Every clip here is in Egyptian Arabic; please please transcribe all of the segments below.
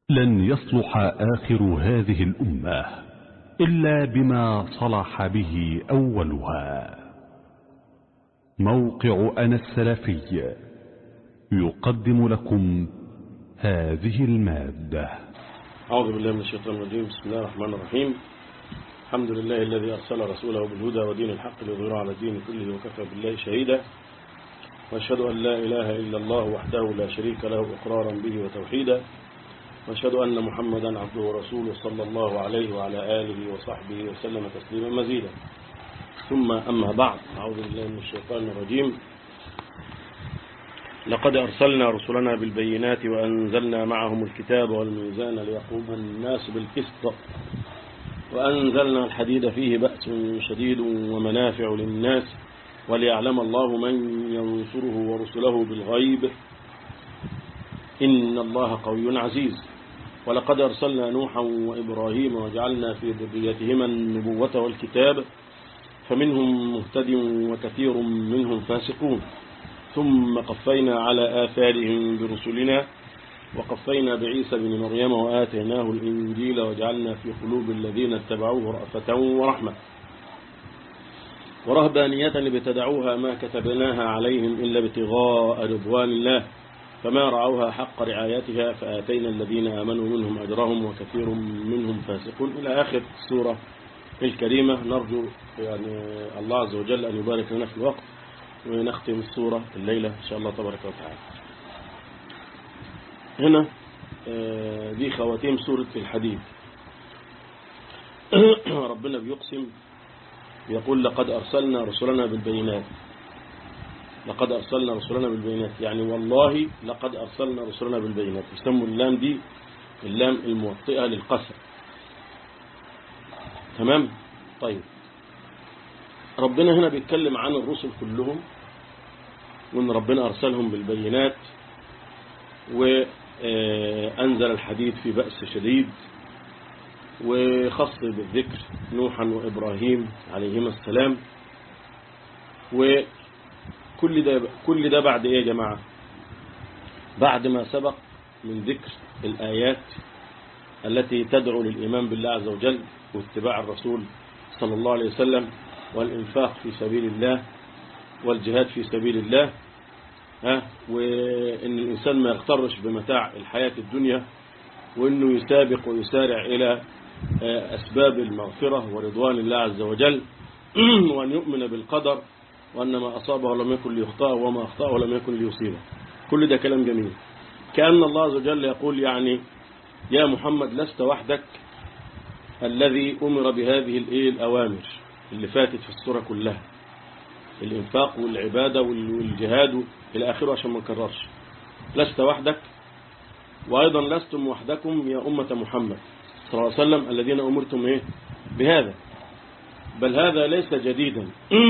لن يصلح آخر هذه الأمة إلا بما صلح به أولها موقع أنا السلفي يقدم لكم هذه المادة أعوذ بالله من الشيطان الرجيم بسم الله الرحمن الرحيم الحمد لله الذي أرسل رسوله بالهدى ودين الحق ليظهره على الدين كله وكفى بالله شهيدا وأشهد أن لا إله إلا الله وحده لا شريك له إقرارا به وتوحيدا وأشهد أن محمدا عبده ورسوله صلى الله عليه وعلى آله وصحبه وسلم تسليما مزيدا ثم أما بعد أعوذ بالله من الشيطان الرجيم لقد أرسلنا رسلنا بالبينات وأنزلنا معهم الكتاب والميزان ليقوم الناس بالقسط وأنزلنا الحديد فيه بأس شديد ومنافع للناس وليعلم الله من ينصره ورسله بالغيب إن الله قوي عزيز ولقد أرسلنا نوحا وإبراهيم وجعلنا في ذريتهما النبوة والكتاب فمنهم مهتد وكثير منهم فاسقون ثم قفينا على آثارهم برسلنا وقفينا بعيسى بن مريم وآتيناه الإنجيل وجعلنا في قلوب الذين اتبعوه رأفة ورحمة ورهبانية ابتدعوها ما كتبناها عليهم إلا ابتغاء رضوان الله فما رعوها حق رعايتها فآتينا الذين آمنوا منهم أجرهم وكثير منهم فاسقون إلى آخر السورة الكريمة نرجو يعني الله عز وجل أن يبارك لنا في الوقت ونختم السورة الليلة إن شاء الله تبارك وتعالى هنا دي خواتيم سورة الحديد ربنا بيقسم يقول لقد أرسلنا رسلنا بالبينات لقد أرسلنا رسلنا بالبينات يعني والله لقد أرسلنا رسلنا بالبينات يسموا اللام دي اللام الموطئة للقسم تمام طيب ربنا هنا بيتكلم عن الرسل كلهم وان ربنا أرسلهم بالبينات وأنزل الحديد في بأس شديد وخص بالذكر نوحا وإبراهيم عليهما السلام وكل ده كل ده بعد ايه يا جماعة بعد ما سبق من ذكر الآيات التي تدعو للإيمان بالله عز وجل واتباع الرسول صلى الله عليه وسلم والإنفاق في سبيل الله والجهاد في سبيل الله ها وإن الإنسان ما يغترش بمتاع الحياة الدنيا وإنه يسابق ويسارع إلى أسباب المغفرة ورضوان الله عز وجل وأن يؤمن بالقدر وأن ما أصابه لم يكن ليخطأه وما أخطأه لم يكن ليصيبه كل ده كلام جميل كأن الله عز وجل يقول يعني يا محمد لست وحدك الذي أمر بهذه الأوامر اللي فاتت في السورة كلها الإنفاق والعبادة والجهاد إلى آخره عشان ما نكررش لست وحدك وأيضا لستم وحدكم يا أمة محمد صلى الله عليه وسلم الذين أمرتم إيه بهذا بل هذا ليس جديدا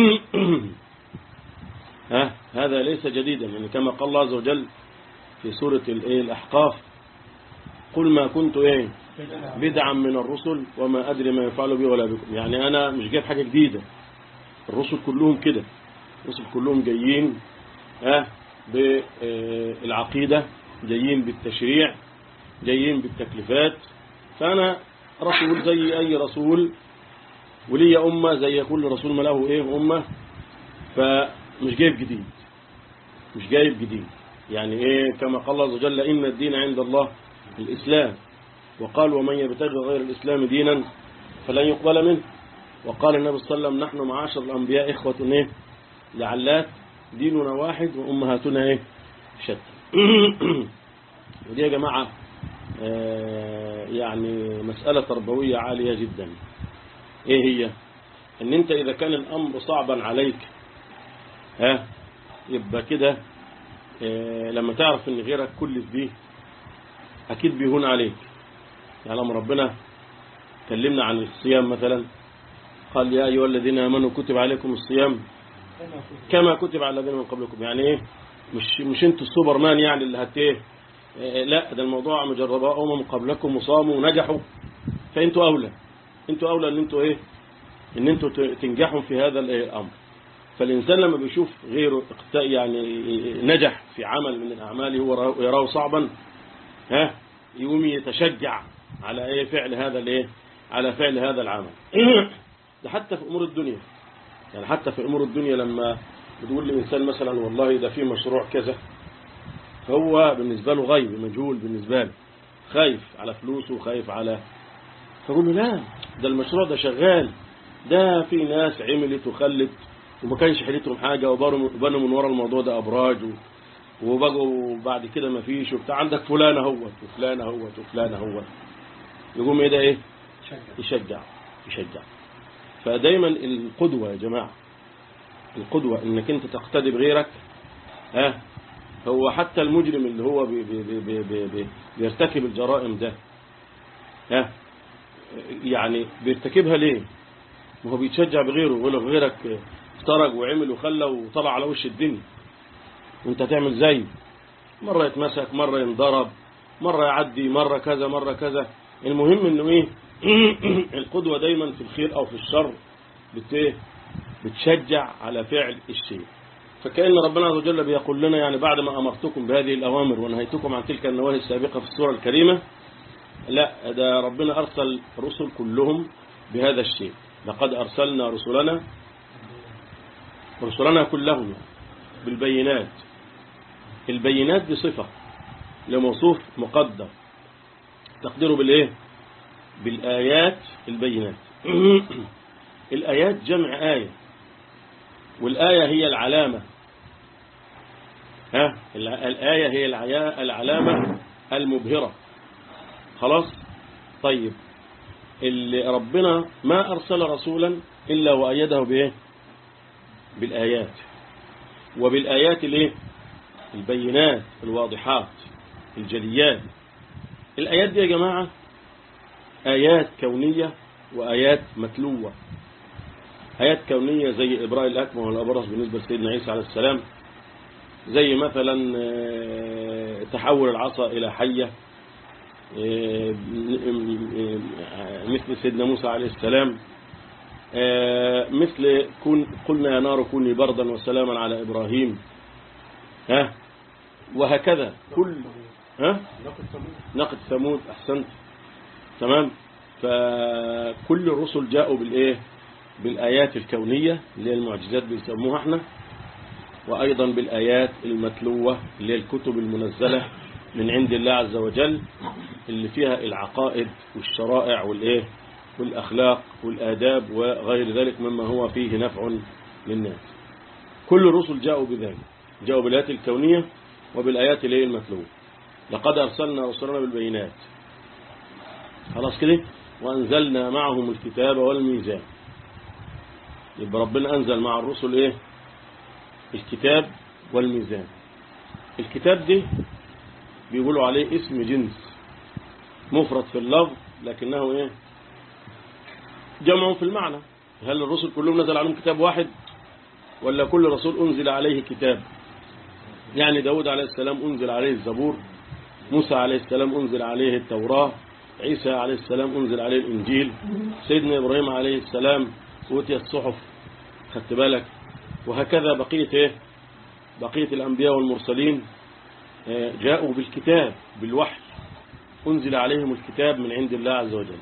ها هذا ليس جديدا يعني كما قال الله عز وجل في سورة الإيه الأحقاف قل ما كنت إيه بدعا من الرسل وما أدري ما يفعل بي ولا بكم يعني أنا مش جايب حاجة جديدة الرسل كلهم كده الرسل كلهم جايين ها بالعقيدة جايين بالتشريع جايين بالتكليفات فأنا رسول زي أي رسول ولي أمة زي كل رسول ما له إيه أمة فمش جايب جديد مش جايب جديد يعني إيه كما قال الله عز وجل إن الدين عند الله الإسلام وقال ومن يبتغي غير الإسلام دينا فلن يقبل منه وقال النبي صلى الله عليه وسلم نحن معاشر الأنبياء إخوة إيه لعلات ديننا واحد وأمهاتنا إيه شتى ودي يا جماعة آه يعني مسألة تربوية عالية جدا إيه هي إن أنت إذا كان الأمر صعبا عليك ها يبقى كده آه لما تعرف إن غيرك كل دي أكيد بيهون عليك يعني لما ربنا كلمنا عن الصيام مثلا قال يا أيها الذين آمنوا كتب عليكم الصيام كما كتب على الذين من قبلكم يعني إيه مش مش انتوا السوبر مان يعني اللي هت ايه لا ده الموضوع مجرباه أمم قبلكم وصاموا ونجحوا فانتوا أولى انتوا أولى ان انتوا ايه ان انتوا تنجحوا في هذا الأمر فالإنسان لما بيشوف غيره يعني نجح في عمل من الأعمال هو يراه صعبا ها يقوم يتشجع على ايه فعل هذا الايه على فعل هذا العمل ده حتى في امور الدنيا يعني حتى في امور الدنيا لما بتقول لإنسان مثلا والله ده في مشروع كذا فهو بالنسبة له غيب مجهول بالنسبة له خايف على فلوسه خايف على فقول له لا ده المشروع ده شغال ده في ناس عملت وخلت وما كانش حيلتهم حاجة وبنوا من ورا الموضوع ده أبراج و... وبقوا بعد كده ما فيش وبتاع عندك فلان اهوت وفلان اهوت وفلان اهوت يقوم ايه ده ايه يشجع يشجع فدايما القدوة يا جماعة القدوة انك انت تقتدي بغيرك ها هو حتى المجرم اللي هو بي بي بي بي بي بي بيرتكب الجرائم ده ها يعني بيرتكبها ليه ما هو بيتشجع بغيره يقول له غيرك افترج وعمل وخلى وطلع على وش الدنيا وانت تعمل زي مرة يتمسك مرة ينضرب مرة يعدي مرة كذا مرة كذا المهم انه ايه القدوة دايما في الخير او في الشر بت ايه بتشجع على فعل الشيء فكأن ربنا عز وجل بيقول لنا يعني بعد ما أمرتكم بهذه الأوامر ونهيتكم عن تلك النواهي السابقة في السورة الكريمة لا ده ربنا أرسل رسل كلهم بهذا الشيء لقد أرسلنا رسلنا رسلنا كلهم بالبينات البينات دي صفة لموصوف مقدر تقديره بالإيه بالآيات البينات الآيات جمع آية والآية هي العلامة ها الآية هي العلامة المبهرة خلاص طيب اللي ربنا ما أرسل رسولا إلا وأيده بإيه بالآيات وبالآيات الايه البينات الواضحات الجليات الآيات دي يا جماعة آيات كونية وآيات متلوة آيات كونية زي إبراء الأكمه والأبرص بالنسبة لسيدنا عيسى عليه السلام زي مثلا تحول العصا إلى حية مثل سيدنا موسى عليه السلام مثل كن قلنا يا نار كوني بردا وسلاما على إبراهيم ها وهكذا كل ها ناقة ثمود أحسنت تمام فكل الرسل جاءوا بالإيه بالآيات الكونية اللي هي المعجزات بيسموها احنا وأيضا بالآيات المتلوة اللي هي الكتب المنزلة من عند الله عز وجل اللي فيها العقائد والشرائع والإيه والأخلاق والآداب وغير ذلك مما هو فيه نفع للناس كل الرسل جاءوا بذلك جاءوا بالآيات الكونية وبالآيات اللي هي المتلوة لقد أرسلنا رسلنا بالبينات خلاص كده وأنزلنا معهم الكتاب والميزان يبقى ربنا أنزل مع الرسل إيه الكتاب والميزان الكتاب ده بيقولوا عليه اسم جنس مفرد في اللفظ لكنه إيه جمع في المعنى هل الرسل كلهم نزل عليهم كتاب واحد ولا كل رسول أنزل عليه كتاب يعني داود عليه السلام أنزل عليه الزبور موسى عليه السلام أنزل عليه التوراة عيسى عليه السلام أنزل عليه الإنجيل سيدنا إبراهيم عليه السلام أوتي الصحف خدت بالك وهكذا بقية إيه بقية الأنبياء والمرسلين جاءوا بالكتاب بالوحي أنزل عليهم الكتاب من عند الله عز وجل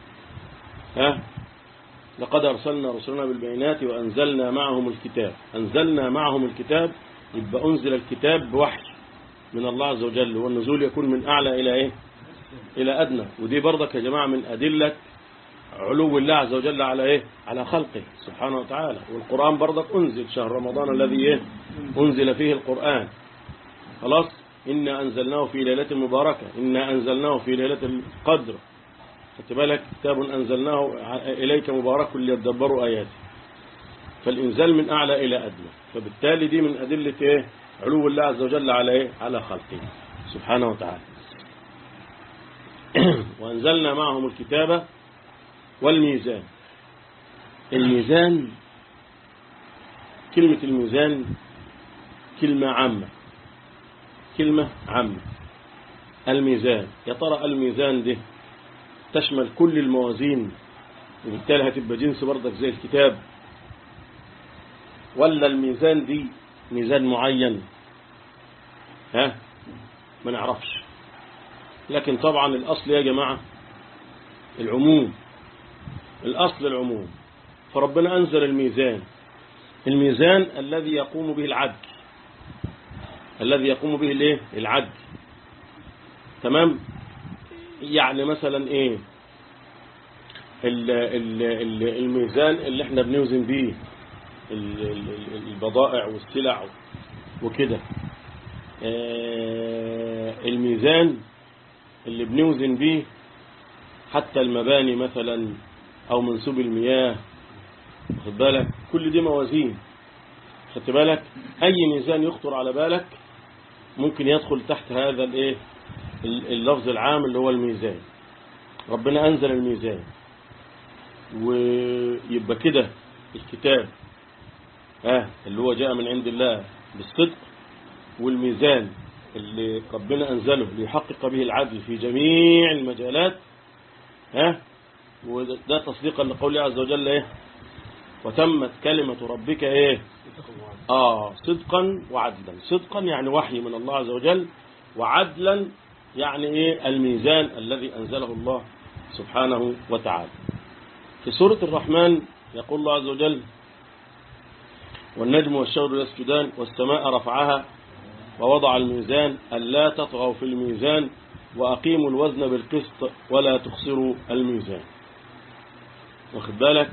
ها لقد أرسلنا رسلنا بالبينات وأنزلنا معهم الكتاب أنزلنا معهم الكتاب يبقى أنزل الكتاب بوحي من الله عز وجل والنزول يكون من أعلى إلى إيه إلى أدنى ودي برضك يا جماعة من أدلة علو الله عز وجل على إيه على خلقه سبحانه وتعالى والقرآن برضك أنزل شهر رمضان الذي إيه أنزل فيه القرآن خلاص إنا أنزلناه في ليلة مباركة إنا أنزلناه في ليلة القدر خدت بالك كتاب أنزلناه إليك مبارك ليدبروا آياته فالإنزال من أعلى إلى أدنى فبالتالي دي من أدلة إيه علو الله عز وجل على إيه على خلقه سبحانه وتعالى وأنزلنا معهم الكتاب والميزان الميزان كلمة الميزان كلمة عامة كلمة عامة الميزان يا ترى الميزان ده تشمل كل الموازين وبالتالي هتبقى جنس برضك زي الكتاب ولا الميزان دي ميزان معين ها ما نعرفش لكن طبعا الأصل يا جماعة العموم الأصل العموم فربنا أنزل الميزان الميزان الذي يقوم به العدل الذي يقوم به الايه العدل تمام يعني مثلا ايه ال ال ال الميزان اللي احنا بنوزن بيه ال- ال- البضائع والسلع وكده آه، الميزان اللي بنوزن بيه حتى المباني مثلا او منسوب المياه واخد بالك كل دي موازين خدت بالك اي ميزان يخطر على بالك ممكن يدخل تحت هذا الايه ال- اللفظ العام اللي هو الميزان ربنا انزل الميزان ويبقى كده الكتاب اه اللي هو جاء من عند الله بالصدق والميزان اللي ربنا انزله ليحقق به العدل في جميع المجالات ها وده تصديقا لقوله عز وجل ايه وتمت كلمة ربك ايه اه صدقا وعدلا صدقا يعني وحي من الله عز وجل وعدلا يعني ايه الميزان الذي انزله الله سبحانه وتعالى في سورة الرحمن يقول الله عز وجل والنجم والشجر يسجدان والسماء رفعها ووضع الميزان ألا تطغوا في الميزان وأقيموا الوزن بالقسط ولا تخسروا الميزان واخد بالك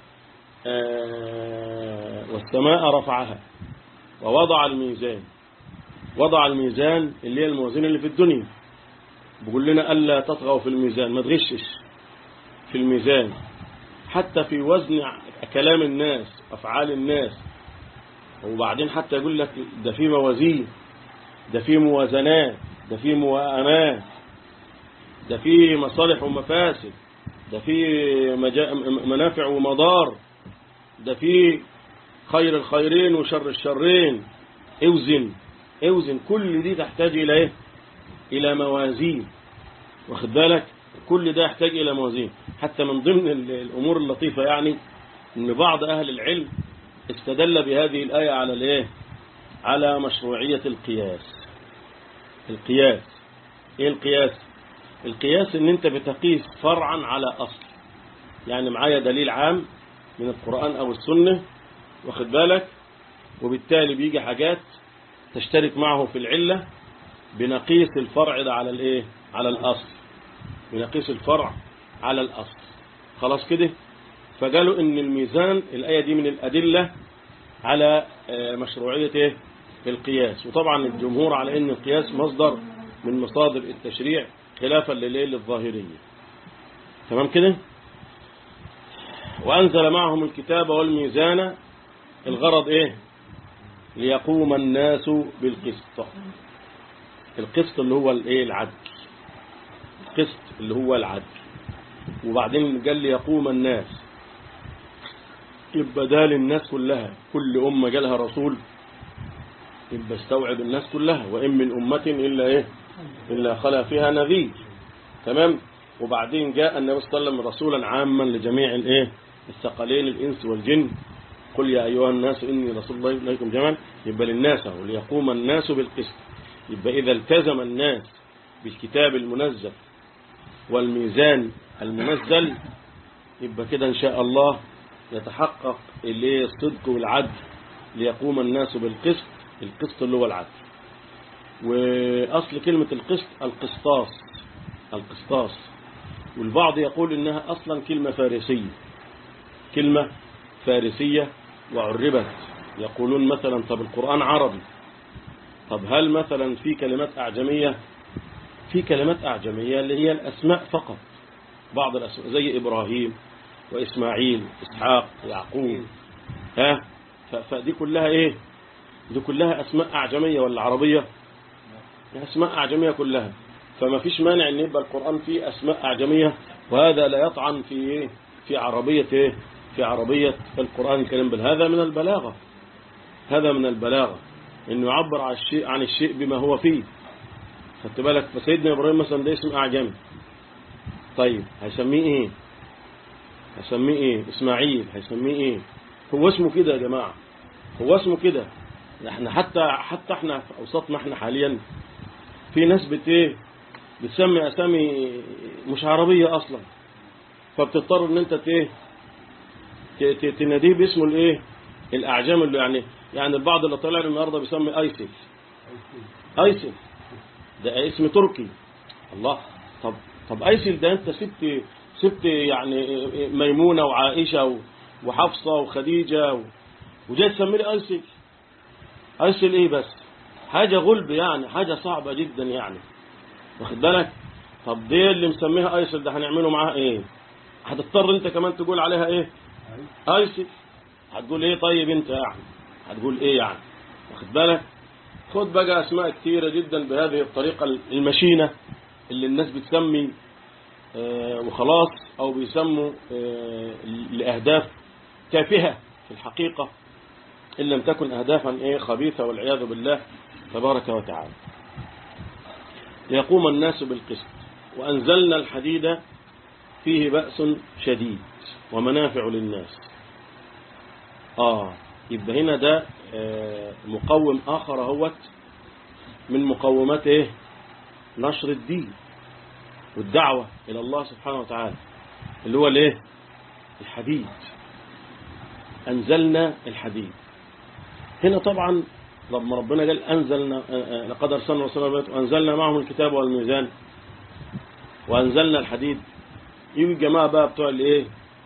آه والسماء رفعها ووضع الميزان وضع الميزان اللي هي الموازين اللي في الدنيا بيقول لنا ألا تطغوا في الميزان ما تغشش في الميزان حتى في وزن كلام الناس أفعال الناس وبعدين حتى يقول لك ده في موازين ده في موازنات ده في موائمات ده في مصالح ومفاسد ده في مجا... منافع ومضار ده في خير الخيرين وشر الشرين اوزن اوزن كل دي تحتاج الى ايه الى موازين واخد بالك كل ده يحتاج الى موازين حتى من ضمن ال- الامور اللطيفة يعني ان بعض اهل العلم استدل بهذه الآية على الايه على مشروعية القياس القياس ايه القياس القياس ان انت بتقيس فرعا على اصل يعني معايا دليل عام من القرآن او السنة واخد بالك وبالتالي بيجي حاجات تشترك معه في العلة بنقيس الفرع ده على الايه على الاصل بنقيس الفرع على الاصل خلاص كده فقالوا ان الميزان الآية دي من الأدلة على آه، مشروعية ايه القياس وطبعا الجمهور على ان القياس مصدر من مصادر التشريع خلافا لليه للظاهرية تمام كده وأنزل معهم الكتاب والميزان الغرض ايه ليقوم الناس بالقسط القسط اللي هو الايه العدل القسط اللي هو العدل وبعدين قال ليقوم الناس يبقى ده للناس كلها كل أمة جالها رسول يبقى استوعب الناس كلها وإن من أمة إلا إيه إلا خلا فيها نذير تمام وبعدين جاء النبي صلى الله عليه وسلم رسولا عاما لجميع الإيه الثقلين الإنس والجن قل يا أيها الناس إني رسول الله إليكم جميعا يبقى للناس وليقوم الناس بالقسط يبقى إذا التزم الناس بالكتاب المنزل والميزان المنزل يبقى كده إن شاء الله يتحقق اللي الصدق والعدل ليقوم الناس بالقسط القسط اللي هو العدل وأصل كلمة القسط القسطاس القسطاس والبعض يقول إنها أصلا كلمة فارسية كلمة فارسية وعربت يقولون مثلا طب القرآن عربي طب هل مثلا في كلمات أعجمية في كلمات أعجمية اللي هي الأسماء فقط بعض الأسماء زي إبراهيم وإسماعيل إسحاق يعقوب ها ف- فدي كلها إيه دي كلها أسماء أعجمية ولا عربية أسماء أعجمية كلها فما فيش مانع أن يبقى القرآن فيه أسماء أعجمية وهذا لا يطعن في إيه في عربية إيه في عربية القرآن الكريم بل هذا من البلاغة هذا من البلاغة إنه يعبر عن الشيء عن الشيء بما هو فيه خدت بالك فسيدنا إبراهيم مثلا ده اسم أعجمي طيب هيسميه إيه هيسميه إيه إسماعيل هيسميه إيه هو اسمه كده يا جماعة هو اسمه كده احنا حتى حتى احنا في اوساطنا احنا حاليا في ناس بت ايه بتسمي اسامي مش عربيه اصلا فبتضطر ان انت ايه ت- ت- تناديه باسمه الايه الاعجام اللي يعني يعني البعض اللي طلع لي النهارده بيسمي ايسل ايسل ده اسم تركي الله طب طب ايسل ده انت سبت سبت يعني ميمونه وعائشه و- وحفصه وخديجه و- وجاي تسمي لي ايسل ايسل ايه بس حاجه غلب يعني حاجه صعبه جدا يعني واخد بالك طب دي اللي مسميها ايسل ده هنعمله معاها ايه هتضطر انت كمان تقول عليها ايه ايسل هتقول ايه طيب انت يعني هتقول ايه يعني واخد بالك خد بقى اسماء كثيره جدا بهذه الطريقه المشينه اللي الناس بتسمي آه، وخلاص او بيسموا آه، لاهداف تافهه في الحقيقه ان لم تكن اهدافا ايه خبيثه والعياذ بالله تبارك وتعالى ليقوم الناس بالقسط وانزلنا الحديد فيه بأس شديد ومنافع للناس آه يبقى هنا ده آه مقوم آخر اهوت من مقومات إيه نشر الدين والدعوة إلى الله سبحانه وتعالى اللي هو الإيه الحديد أنزلنا الحديد هنا طبعا لما ربنا قال أنزلنا آه، آه، لقد أرسلنا رسولا بالبينات وأنزلنا معهم الكتاب والميزان وأنزلنا الحديد يجي الجماعة بقى بتوع الايه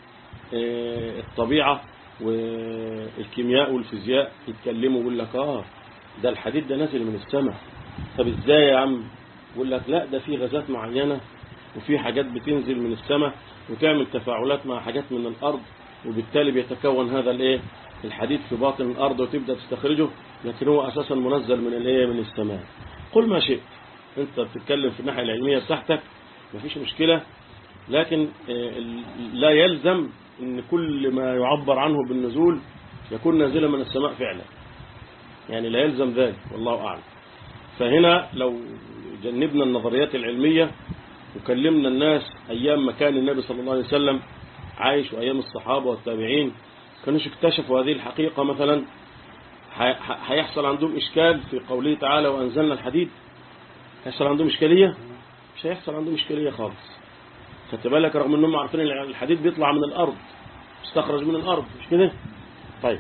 آه، الطبيعة والكيمياء والفيزياء يتكلموا يقول لك اه ده الحديد ده نازل من السماء طب ازاي يا عم يقول لك لا ده في غازات معينة وفي حاجات بتنزل من السماء وتعمل تفاعلات مع حاجات من الأرض وبالتالي بيتكون هذا الايه الحديد في باطن الأرض وتبدأ تستخرجه لكن هو أساسا منزل من الايه من السماء قل ما شئت انت بتتكلم في الناحية العلمية بتاعتك مفيش مشكلة لكن آه، لا يلزم ان كل ما يعبر عنه بالنزول يكون نازلا من السماء فعلا يعني لا يلزم ذلك والله أعلم فهنا لو جنبنا النظريات العلمية وكلمنا الناس أيام ما كان النبي صلى الله عليه وسلم عايش وأيام الصحابة والتابعين كانوش اكتشفوا هذه الحقيقة مثلا ح- ح- هيحصل عندهم إشكال في قوله تعالى وأنزلنا الحديد هيحصل عندهم إشكالية مش هيحصل عندهم إشكالية خالص خدت بالك رغم انهم عارفين ان الحديد بيطلع من الارض مستخرج من الارض مش كده طيب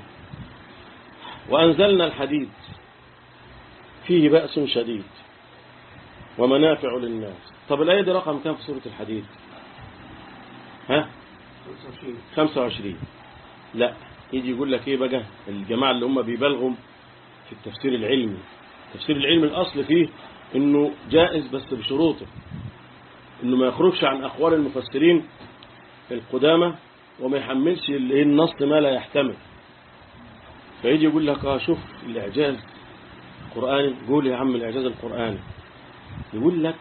وانزلنا الحديد فيه بأس شديد ومنافع للناس طب الآية دي رقم كام في سورة الحديد ها 25 لا يجي يقول لك ايه بقى الجماعة اللي هم بيبالغوا في التفسير العلمي التفسير العلمي الأصل فيه انه جائز بس بشروطه انه ما يخرجش عن اقوال المفسرين القدامى وما يحملش الايه النص ما لا يحتمل فيجي يقول لك اه شوف الاعجاز القراني قول يا عم الاعجاز القراني يقول لك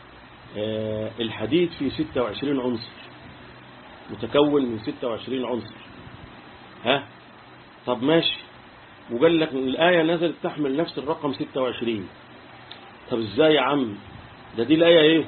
آه الحديد فيه 26 عنصر متكون من 26 عنصر ها طب ماشي وقال لك الآية نزلت تحمل نفس الرقم 26 طب ازاي يا عم ده دي الآية ايه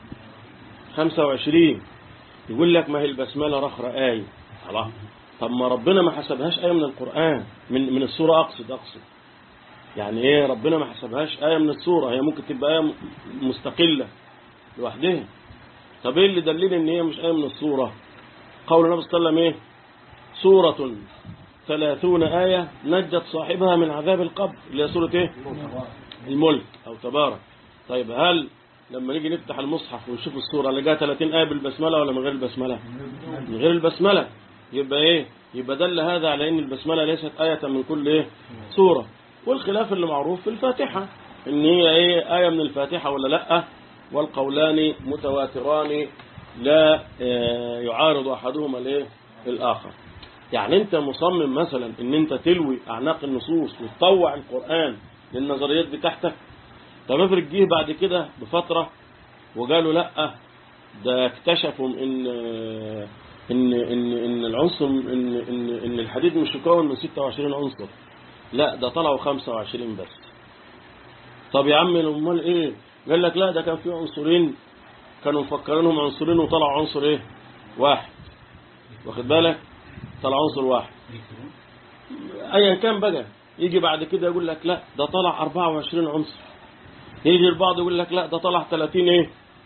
25 يقول لك ما هي البسملة رخرة آية خلاص طب ما ربنا ما حسبهاش آية من القرآن من من السورة أقصد أقصد يعني إيه ربنا ما حسبهاش آية من السورة هي ممكن تبقى آية مستقلة لوحدها طب إيه اللي دليل إن هي مش آية من السورة قول النبي صلى الله عليه وسلم إيه سورة ثلاثون آية نجت صاحبها من عذاب القبر اللي هي سورة إيه الملك أو تبارك طيب هل لما نيجي نفتح المصحف ونشوف السورة لقاها 30 آية بالبسملة ولا من غير البسملة من غير البسملة يبقى ايه يبقى دل هذا على ان البسملة ليست آية من كل ايه سورة والخلاف اللي معروف في الفاتحة ان هي ايه آية من الفاتحة ولا لا والقولان متواتران لا آه، يعارض احدهما الايه الاخر يعني انت مصمم مثلا ان انت تلوي اعناق النصوص وتطوع القرآن للنظريات بتاعتك طب افرض جه بعد كده بفترة وقالوا لا ده اكتشفوا ان ان ان ان العنصر ان ان ان الحديد مش مكون من 26 عنصر لا ده طلعوا 25 بس طب يا عم امال ايه قال لك لا ده كان في عنصرين كانوا مفكرينهم عنصرين وطلعوا عنصر ايه واحد واخد بالك طلع عنصر واحد ايا كان بقى يجي بعد كده يقول لك لا ده طلع 24 عنصر يجي البعض يقول لك لا ده طلع 30 ايه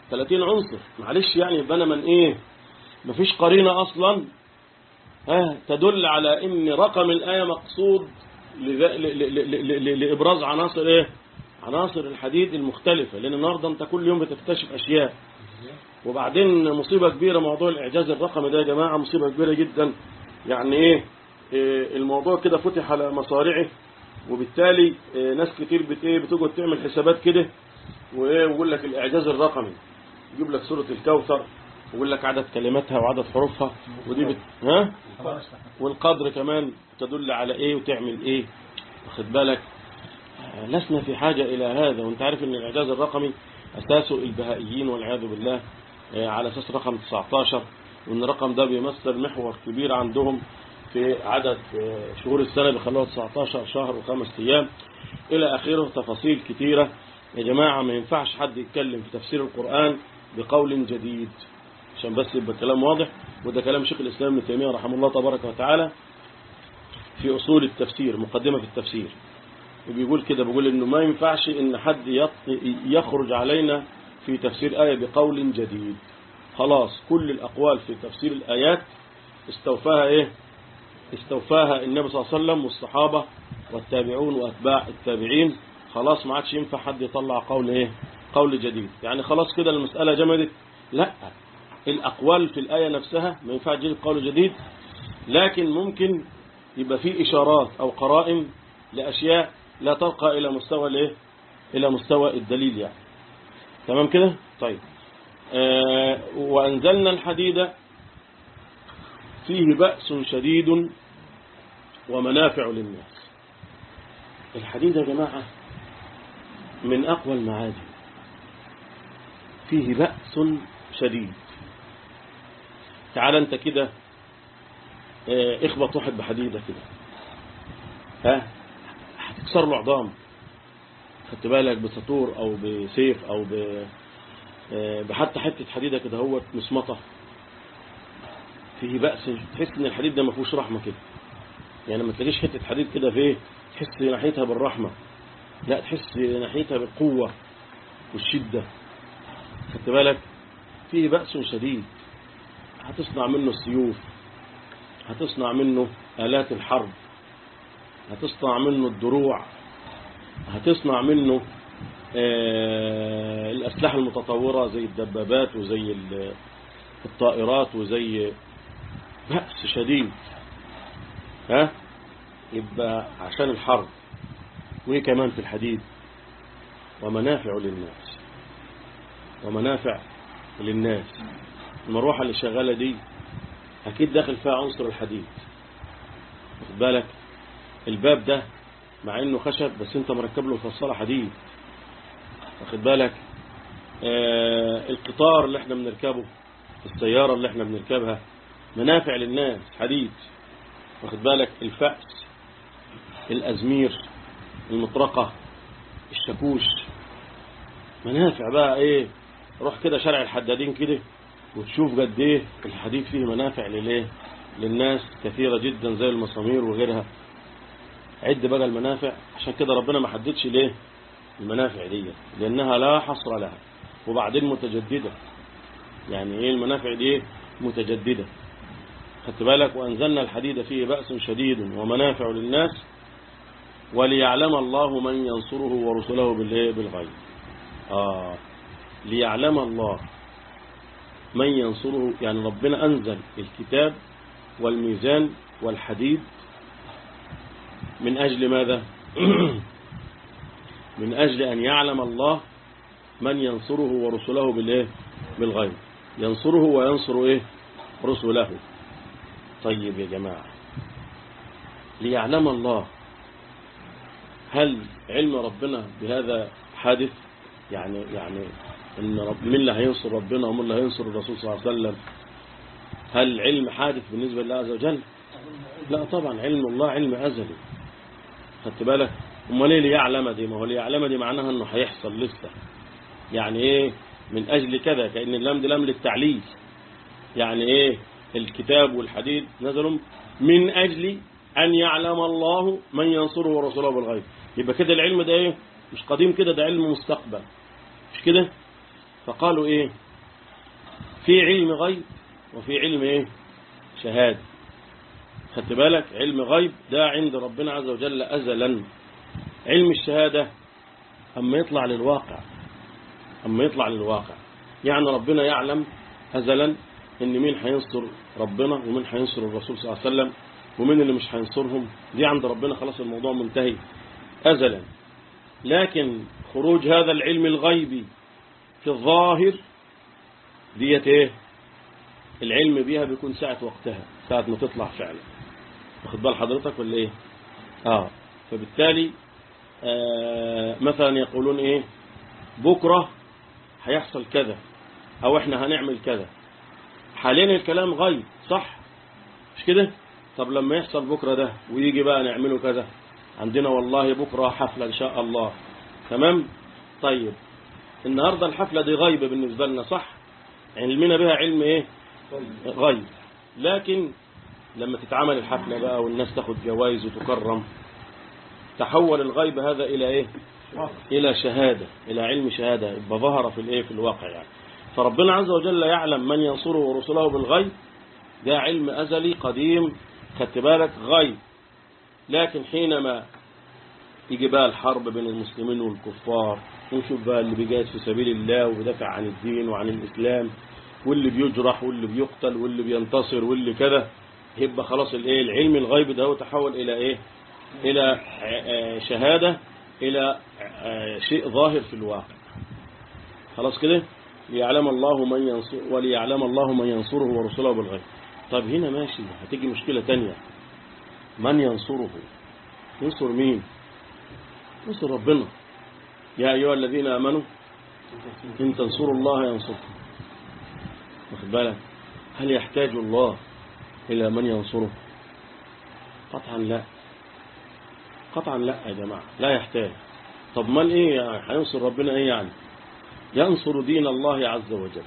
30 عنصر معلش يعني يبقى انا من ايه مفيش قرينة اصلا ها تدل على ان رقم الآية مقصود لذا- ل- ل- ل- ل- لإبراز عناصر ايه عناصر الحديد المختلفة لأن النهاردة أنت كل يوم بتكتشف أشياء وبعدين مصيبة كبيرة موضوع الإعجاز الرقمي ده يا جماعة مصيبة كبيرة جدا يعني إيه إيه، الموضوع كده فتح على مصارعه وبالتالي إيه، ناس كتير بت إيه بتقعد تعمل حسابات كده وإيه ويقول لك الإعجاز الرقمي يجيب لك سورة الكوثر ويقول لك عدد كلماتها وعدد حروفها ودي بت... ها والقدر كمان تدل على ايه وتعمل ايه واخد بالك آه، لسنا في حاجة إلى هذا وانت عارف ان الإعجاز الرقمي أساسه البهائيين والعياذ بالله آه، على أساس رقم 19 وان الرقم ده بيمثل محور كبير عندهم في عدد آه، شهور السنة بيخلوها 19 شهر وخمس أيام إلى آخره تفاصيل كتيرة يا جماعة ما ينفعش حد يتكلم في تفسير القرآن بقول جديد عشان بس يبقى الكلام واضح وده كلام شيخ الإسلام ابن تيمية رحمه الله تبارك وتعالى في أصول التفسير مقدمة في التفسير وبيقول كده بيقول إنه ما ينفعش إن حد يط- يخرج علينا في تفسير آية بقول جديد خلاص كل الأقوال في تفسير الآيات استوفاها إيه استوفاها النبي صلى الله عليه وسلم والصحابة والتابعون وأتباع التابعين خلاص ما عادش ينفع حد يطلع قول إيه قول جديد يعني خلاص كده المسألة جمدت لا الأقوال في الآية نفسها ما ينفع تجيب قول جديد لكن ممكن يبقى في إشارات أو قرائن لأشياء لا ترقى إلى مستوى الإيه إلى مستوى الدليل يعني تمام كده طيب آه وأنزلنا الحديد فيه بأس شديد ومنافع للناس الحديد يا جماعة من أقوى المعادن فيه بأس شديد تعال انت كده اه، اخبط واحد بحديدة كده ها هتكسر له عظام خدت بالك بسطور او بسيف او ب اه، بحتى حتة حديدة كده هو مسمطة فيه بأس تحس ان الحديد ده ما فيهوش رحمة كده يعني ما تلاقيش حتة حديد كده فيه تحس ناحيتها بالرحمة لا تحس ناحيتها بالقوة والشدة خدت بالك فيه بأس شديد هتصنع منه السيوف هتصنع منه آلات الحرب هتصنع منه الدروع هتصنع منه آه، الأسلحة المتطورة زي الدبابات وزي ال- الطائرات وزي بأس شديد ها يبقى عشان الحرب وايه كمان في الحديد ومنافع للناس ومنافع للناس المروحة اللي شغالة دي أكيد داخل فيها عنصر الحديد واخد بالك الباب ده مع إنه خشب بس أنت مركب له فصالة حديد واخد بالك آه القطار اللي احنا بنركبه السيارة اللي احنا بنركبها منافع للناس حديد واخد بالك الفأس الأزمير المطرقة الشاكوش منافع بقى ايه روح كده شارع الحدادين كده وتشوف قد ايه الحديد فيه منافع لليه للناس كثيرة جدا زي المسامير وغيرها عد بقى المنافع عشان كده ربنا ما حددش ليه المنافع دي لانها لا حصر لها وبعدين متجددة يعني ايه المنافع دي متجددة خدت بالك وانزلنا الحديد فيه بأس شديد ومنافع للناس وليعلم الله من ينصره ورسله بالايه بالغيب آه ليعلم الله من ينصره يعني ربنا أنزل الكتاب والميزان والحديد من أجل ماذا من أجل أن يعلم الله من ينصره ورسله بالإيه بالغيب ينصره وينصر إيه رسله طيب يا جماعة ليعلم الله هل علم ربنا بهذا حادث يعني يعني ان رب مين اللي هينصر ربنا ومين اللي هينصر الرسول صلى الله عليه وسلم هل علم حادث بالنسبة لله عز وجل لا طبعا علم الله علم أزلي خدت بالك امال ليه ليعلم دي ما هو ليعلم دي معناها انه هيحصل لسه يعني ايه من اجل كذا كأن اللام دي لام للتعليل يعني ايه الكتاب والحديد نزلوا من اجل ان يعلم الله من ينصره ورسوله بالغيب يبقى كده العلم ده ايه مش قديم كده ده علم مستقبل مش كده فقالوا ايه في علم غيب وفي علم ايه شهادة خدت بالك علم غيب ده عند ربنا عز وجل أزلا علم الشهادة أما يطلع للواقع أما يطلع للواقع يعني ربنا يعلم أزلا إن مين هينصر ربنا ومين هينصر الرسول صلى الله عليه وسلم ومين اللي مش هينصرهم دي عند ربنا خلاص الموضوع منتهي أزلا لكن خروج هذا العلم الغيبي في الظاهر ديت ايه العلم بيها بيكون ساعة وقتها ساعة ما تطلع فعلا واخد بال حضرتك ولا ايه اه فبالتالي آه مثلا يقولون ايه بكرة هيحصل كذا او احنا هنعمل كذا حاليا الكلام غيب صح مش كده طب لما يحصل بكرة ده ويجي بقى نعمله كذا عندنا والله بكرة حفلة ان شاء الله تمام طيب النهاردة الحفلة دي غيبة بالنسبة لنا صح علمنا بها علم ايه غيب لكن لما تتعمل الحفلة بقى والناس تاخد جوائز وتكرم تحول الغيب هذا إلى إيه إلى شهادة إلى علم شهادة يبقى ظهر في الإيه في الواقع يعني فربنا عز وجل يعلم من ينصره ورسله بالغيب ده علم أزلي قديم خدت بالك غيب لكن حينما يجي بقى الحرب بين المسلمين والكفار ونشوف بقى اللي بيجاهد في سبيل الله وبيدافع عن الدين وعن الإسلام واللي بيجرح واللي بيقتل واللي بينتصر واللي كذا يبقى خلاص الايه العلم الغيب ده هو تحول الى ايه الى شهادة الى شيء ظاهر في الواقع خلاص كده ليعلم الله من ينصر وليعلم الله من ينصره ورسله بالغيب طب هنا ماشي هتيجي مشكلة تانية من ينصره ينصر مين ينصر ربنا يا أيها الذين آمنوا إن تنصروا الله ينصركم واخد بالك هل يحتاج الله إلى من ينصره قطعا لا قطعا لا يا جماعة لا يحتاج طب من ايه يعني هينصر ربنا ايه يعني ينصر دين الله عز وجل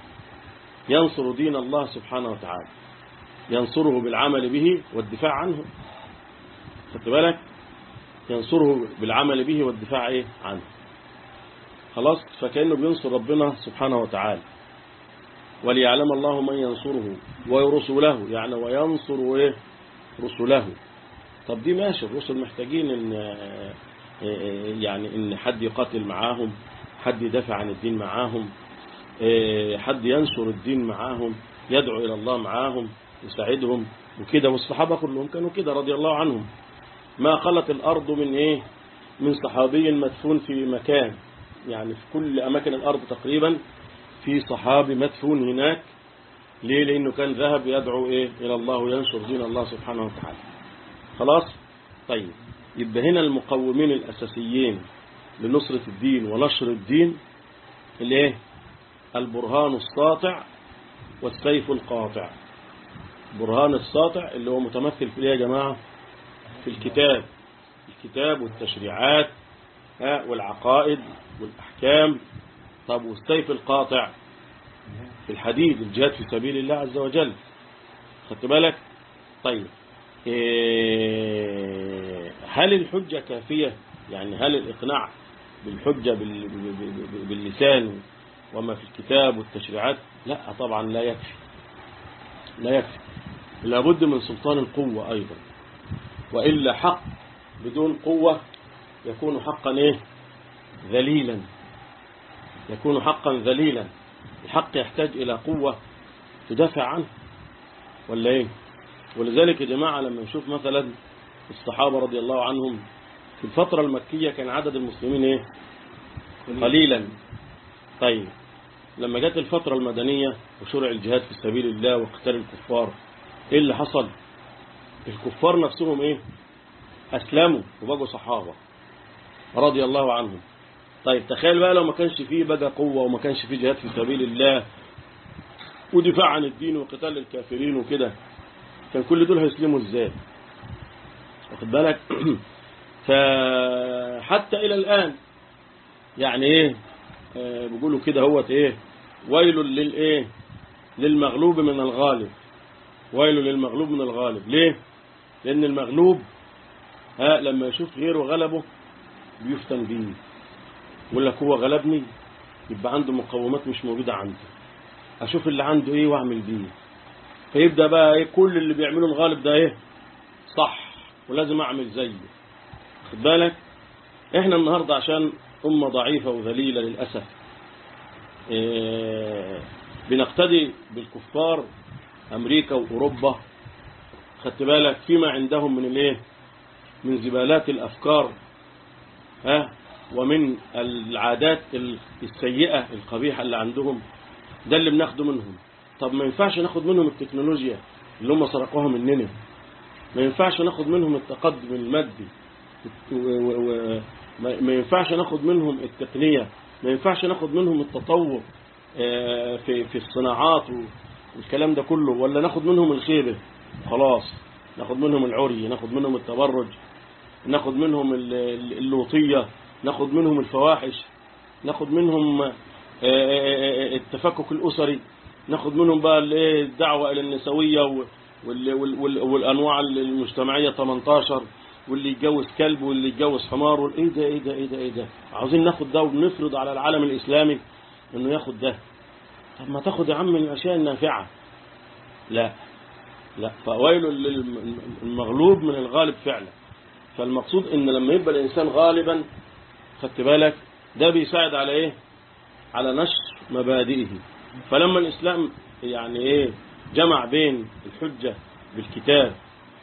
ينصر دين الله سبحانه وتعالى ينصره بالعمل به والدفاع عنه خدت بالك ينصره بالعمل به والدفاع ايه عنه خلاص فكأنه بينصر ربنا سبحانه وتعالى وليعلم الله من ينصره ورسله يعني وينصر ايه رسله طب دي ماشي الرسل محتاجين ان يعني ان حد يقاتل معاهم حد يدافع عن الدين معاهم حد ينشر الدين معاهم يدعو الى الله معاهم يساعدهم وكده والصحابه كلهم كانوا كده رضي الله عنهم ما خلت الارض من ايه من صحابي مدفون في مكان يعني في كل اماكن الارض تقريبا في صحابي مدفون هناك ليه لأنه كان ذهب يدعو إيه إلى الله وينشر دين الله سبحانه وتعالى خلاص طيب يبقى هنا المقومين الأساسيين لنصرة الدين ونشر الدين الايه البرهان الساطع والسيف القاطع برهان الساطع اللي هو متمثل في ايه يا جماعة في الكتاب الكتاب والتشريعات والعقائد والأحكام طب والسيف القاطع في الحديد الجهاد في سبيل الله عز وجل خدت بالك طيب إيه هل الحجة كافية يعني هل الإقناع بالحجة باللسان وما في الكتاب والتشريعات لا طبعا لا يكفي لا يكفي لابد من سلطان القوة أيضا وإلا حق بدون قوة يكون حقا إيه ذليلا يكون حقا ذليلا الحق يحتاج إلى قوة تدافع عنه ولا إيه ولذلك يا جماعة لما نشوف مثلا الصحابة رضي الله عنهم في الفترة المكية كان عدد المسلمين إيه قليلا طيب لما جت الفترة المدنية وشرع الجهاد في سبيل الله وقتال الكفار إيه اللي حصل الكفار نفسهم إيه أسلموا وبقوا صحابة رضي الله عنهم طيب تخيل بقى لو ما كانش فيه بقى قوة وما كانش فيه جهاد في سبيل الله ودفاع عن الدين وقتال الكافرين وكده كان كل دول هيسلموا ازاي واخد بالك فحتى الى الان يعني ايه آه بيقولوا كده هوت ايه ويل للايه للمغلوب من الغالب ويل للمغلوب من الغالب ليه لان المغلوب ها لما يشوف غيره غلبه بيفتن بيه يقول لك هو غلبني يبقى عنده مقومات مش موجودة عنده اشوف اللي عنده ايه واعمل بيه فيبدأ بقى ايه كل اللي بيعمله الغالب ده ايه صح ولازم اعمل زيه خد بالك احنا النهاردة عشان امة ضعيفة وذليلة للأسف إيه بنقتدي بالكفار امريكا واوروبا خدت بالك فيما عندهم من الايه من زبالات الافكار ها ومن العادات السيئة القبيحة اللي عندهم ده اللي بناخده منهم طب ما ينفعش ناخد منهم التكنولوجيا اللي هم سرقوها مننا ما ينفعش ناخد منهم التقدم المادي ما ينفعش ناخد منهم التقنية ما ينفعش ناخد منهم التطور في في الصناعات والكلام ده كله ولا ناخد منهم الخيبة خلاص ناخد منهم العري ناخد منهم التبرج ناخد منهم اللوطية ناخد منهم الفواحش ناخد منهم التفكك الأسري ناخد منهم بقى الدعوة إلى النسوية والأنواع المجتمعية 18 واللي يتجوز كلب واللي يتجوز حمار وايه ده ايه ده ايه ده ايه ده عاوزين ناخد ده وبنفرض على العالم الإسلامي انه ياخد ده طب ما تاخد يا عم الاشياء النافعة لا لا فويل المغلوب من الغالب فعلا فالمقصود ان لما يبقى الانسان غالبا خدت بالك ده بيساعد على ايه على نشر مبادئه فلما الاسلام يعني ايه جمع بين الحجة بالكتاب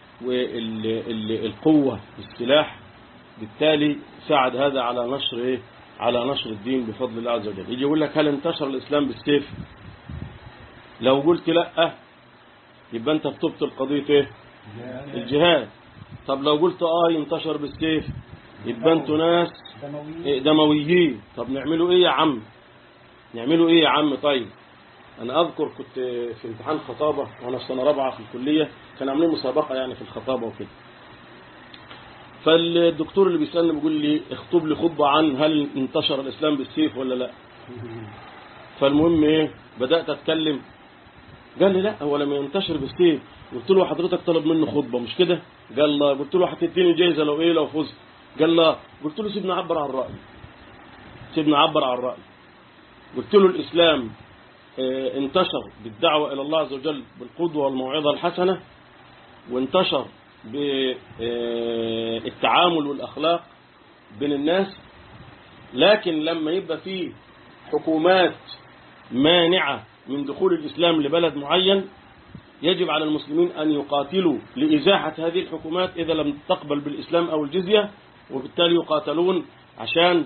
والقوة بالسلاح بالتالي ساعد هذا على نشر ايه على نشر الدين بفضل الله عز وجل يجي يقول لك هل انتشر الاسلام بالسيف لو قلت لا يبقى انت بتبطل قضية ايه الجهاد طب لو قلت اه ينتشر بالسيف يبقى انتوا ناس دمويين طب نعملوا ايه يا عم نعملوا ايه يا عم طيب انا اذكر كنت في امتحان خطابة وانا في سنة رابعة في الكلية كان عاملين مسابقة يعني في الخطابة وكده فالدكتور اللي بيسألني بيقول لي اخطب لي خطبة عن هل انتشر الاسلام بالسيف ولا لا فالمهم ايه بدأت اتكلم قال لي لا هو لما ينتشر بالسيف قلت له حضرتك طلب منه خطبة مش كده قال لا قلت له هتديني جايزة لو ايه لو فزت قال لا قلت له سيبني اعبر عن رأيي سيبني اعبر عن رأيي قلت له الاسلام اه انتشر بالدعوة الى الله عز وجل بالقدوة والموعظة الحسنة وانتشر بالتعامل والاخلاق بين الناس لكن لما يبقى فيه حكومات مانعة من دخول الإسلام لبلد معين يجب على المسلمين أن يقاتلوا لإزاحة هذه الحكومات إذا لم تقبل بالإسلام أو الجزية وبالتالي يقاتلون عشان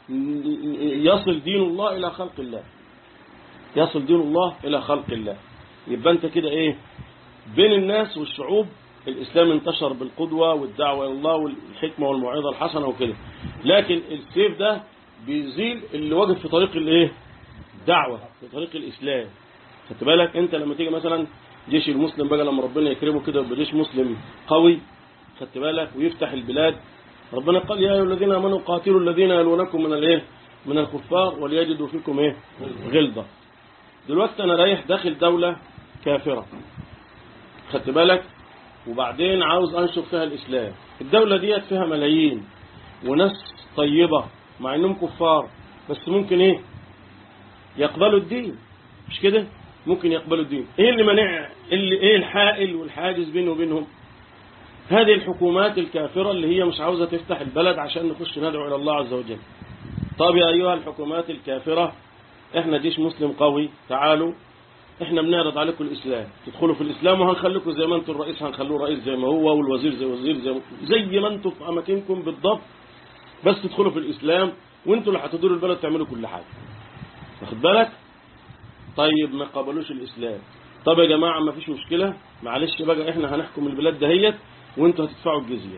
يصل دين الله إلى خلق الله يصل دين الله إلى خلق الله يبقى أنت كده إيه بين الناس والشعوب الإسلام انتشر بالقدوة والدعوة إلى الله والحكمة والموعظة الحسنة وكده لكن السيف ده بيزيل اللي واقف في طريق الايه دعوة في طريق الإسلام خدت بالك انت لما تيجي مثلا جيش المسلم بقى لما ربنا يكرمه كده يبقى جيش مسلم قوي خدت بالك ويفتح البلاد ربنا قال يا ايها الذين امنوا قاتلوا الذين يلونكم من الايه من الكفار وليجدوا فيكم ايه غلظه دلوقتي انا رايح داخل دولة كافرة خدت بالك وبعدين عاوز انشر فيها الاسلام الدولة ديت فيها ملايين وناس طيبة مع انهم كفار بس ممكن ايه يقبلوا الدين مش كده ممكن يقبلوا الدين ايه اللي منع اللي ايه الحائل والحاجز بينه وبينهم هذه الحكومات الكافرة اللي هي مش عاوزة تفتح البلد عشان نخش ندعو إلى الله عز وجل طب يا أيها الحكومات الكافرة احنا جيش مسلم قوي تعالوا احنا بنعرض عليكم الإسلام تدخلوا في الإسلام وهنخليكم زي ما انتم الرئيس هنخلوه رئيس زي ما هو والوزير زي وزير زي ما, زي ما انتم في أماكنكم بالضبط بس تدخلوا في الإسلام وانتوا اللي هتدوروا البلد تعملوا كل حاجة واخد بالك طيب ما قبلوش الإسلام طب يا جماعة ما فيش مشكلة معلش بقى احنا هنحكم البلاد دهيت وانتوا هتدفعوا الجزية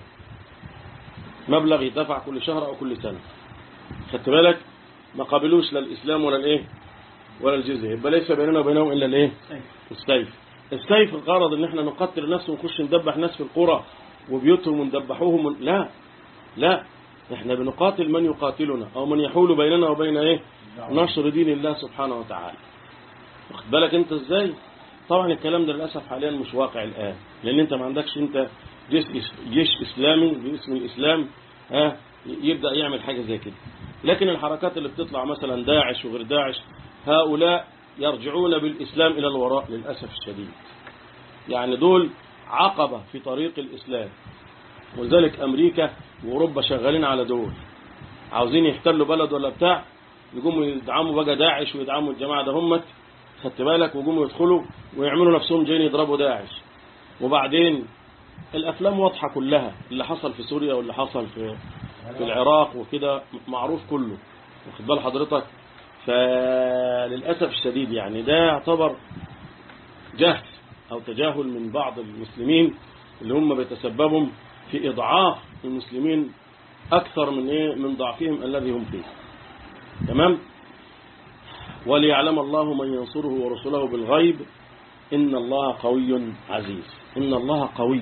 مبلغ يدفع كل شهر او كل سنة خدت بالك ما قابلوش لا الاسلام ولا الايه ولا الجزية يبقى ليس بيننا وبينهم الا الايه السيف السيف الغرض ان احنا نقتل الناس ونخش ندبح ناس في القرى وبيوتهم وندبحوهم لا لا احنا بنقاتل من يقاتلنا او من يحول بيننا وبين ايه نشر دين الله سبحانه وتعالى واخد بالك انت ازاي طبعا الكلام ده للأسف حاليا مش واقع الآن لأن أنت ما عندكش أنت جيش, جيش إسلامي باسم الإسلام ها يبدأ يعمل حاجة زي كده لكن الحركات اللي بتطلع مثلا داعش وغير داعش هؤلاء يرجعون بالإسلام إلى الوراء للأسف الشديد يعني دول عقبة في طريق الإسلام ولذلك أمريكا وأوروبا شغالين على دول عاوزين يحتلوا بلد ولا بتاع يقوموا يدعموا بقى داعش ويدعموا الجماعة ده همت خدت بالك ويقوموا يدخلوا ويعملوا نفسهم جايين يضربوا داعش وبعدين الأفلام واضحة كلها اللي حصل في سوريا واللي حصل في في العراق وكده معروف كله واخد بال حضرتك فللأسف الشديد يعني ده يعتبر جهل أو تجاهل من بعض المسلمين اللي هم بيتسببوا في إضعاف المسلمين أكثر من إيه من ضعفهم الذي هم فيه تمام وليعلم الله من ينصره ورسله بالغيب إن الله قوي عزيز إن الله قوي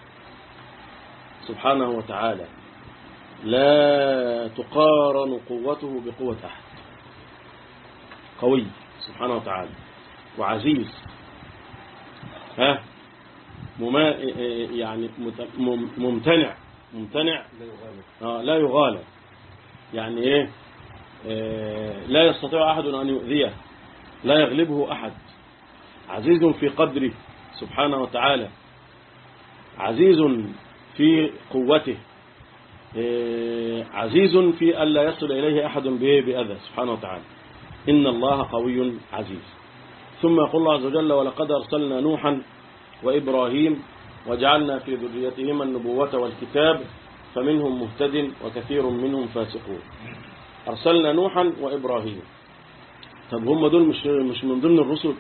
سبحانه وتعالى لا تقارن قوته بقوة أحد قوي سبحانه وتعالى وعزيز ها مما يعني ممتنع ممتنع آه لا يغالب يعني ايه آه لا يستطيع أحد أن يؤذيه لا يغلبه أحد عزيز في قدره سبحانه وتعالى عزيز في قوته آه عزيز في ألا يصل إليه أحد بأذى سبحانه وتعالى إن الله قوي عزيز ثم يقول الله عز وجل ولقد أرسلنا نوحا وإبراهيم وجعلنا في ذريتهما النبوة والكتاب فمنهم مهتد وكثير منهم فاسقون أرسلنا نوحا وإبراهيم طب هم دول مش مش من ضمن الرسل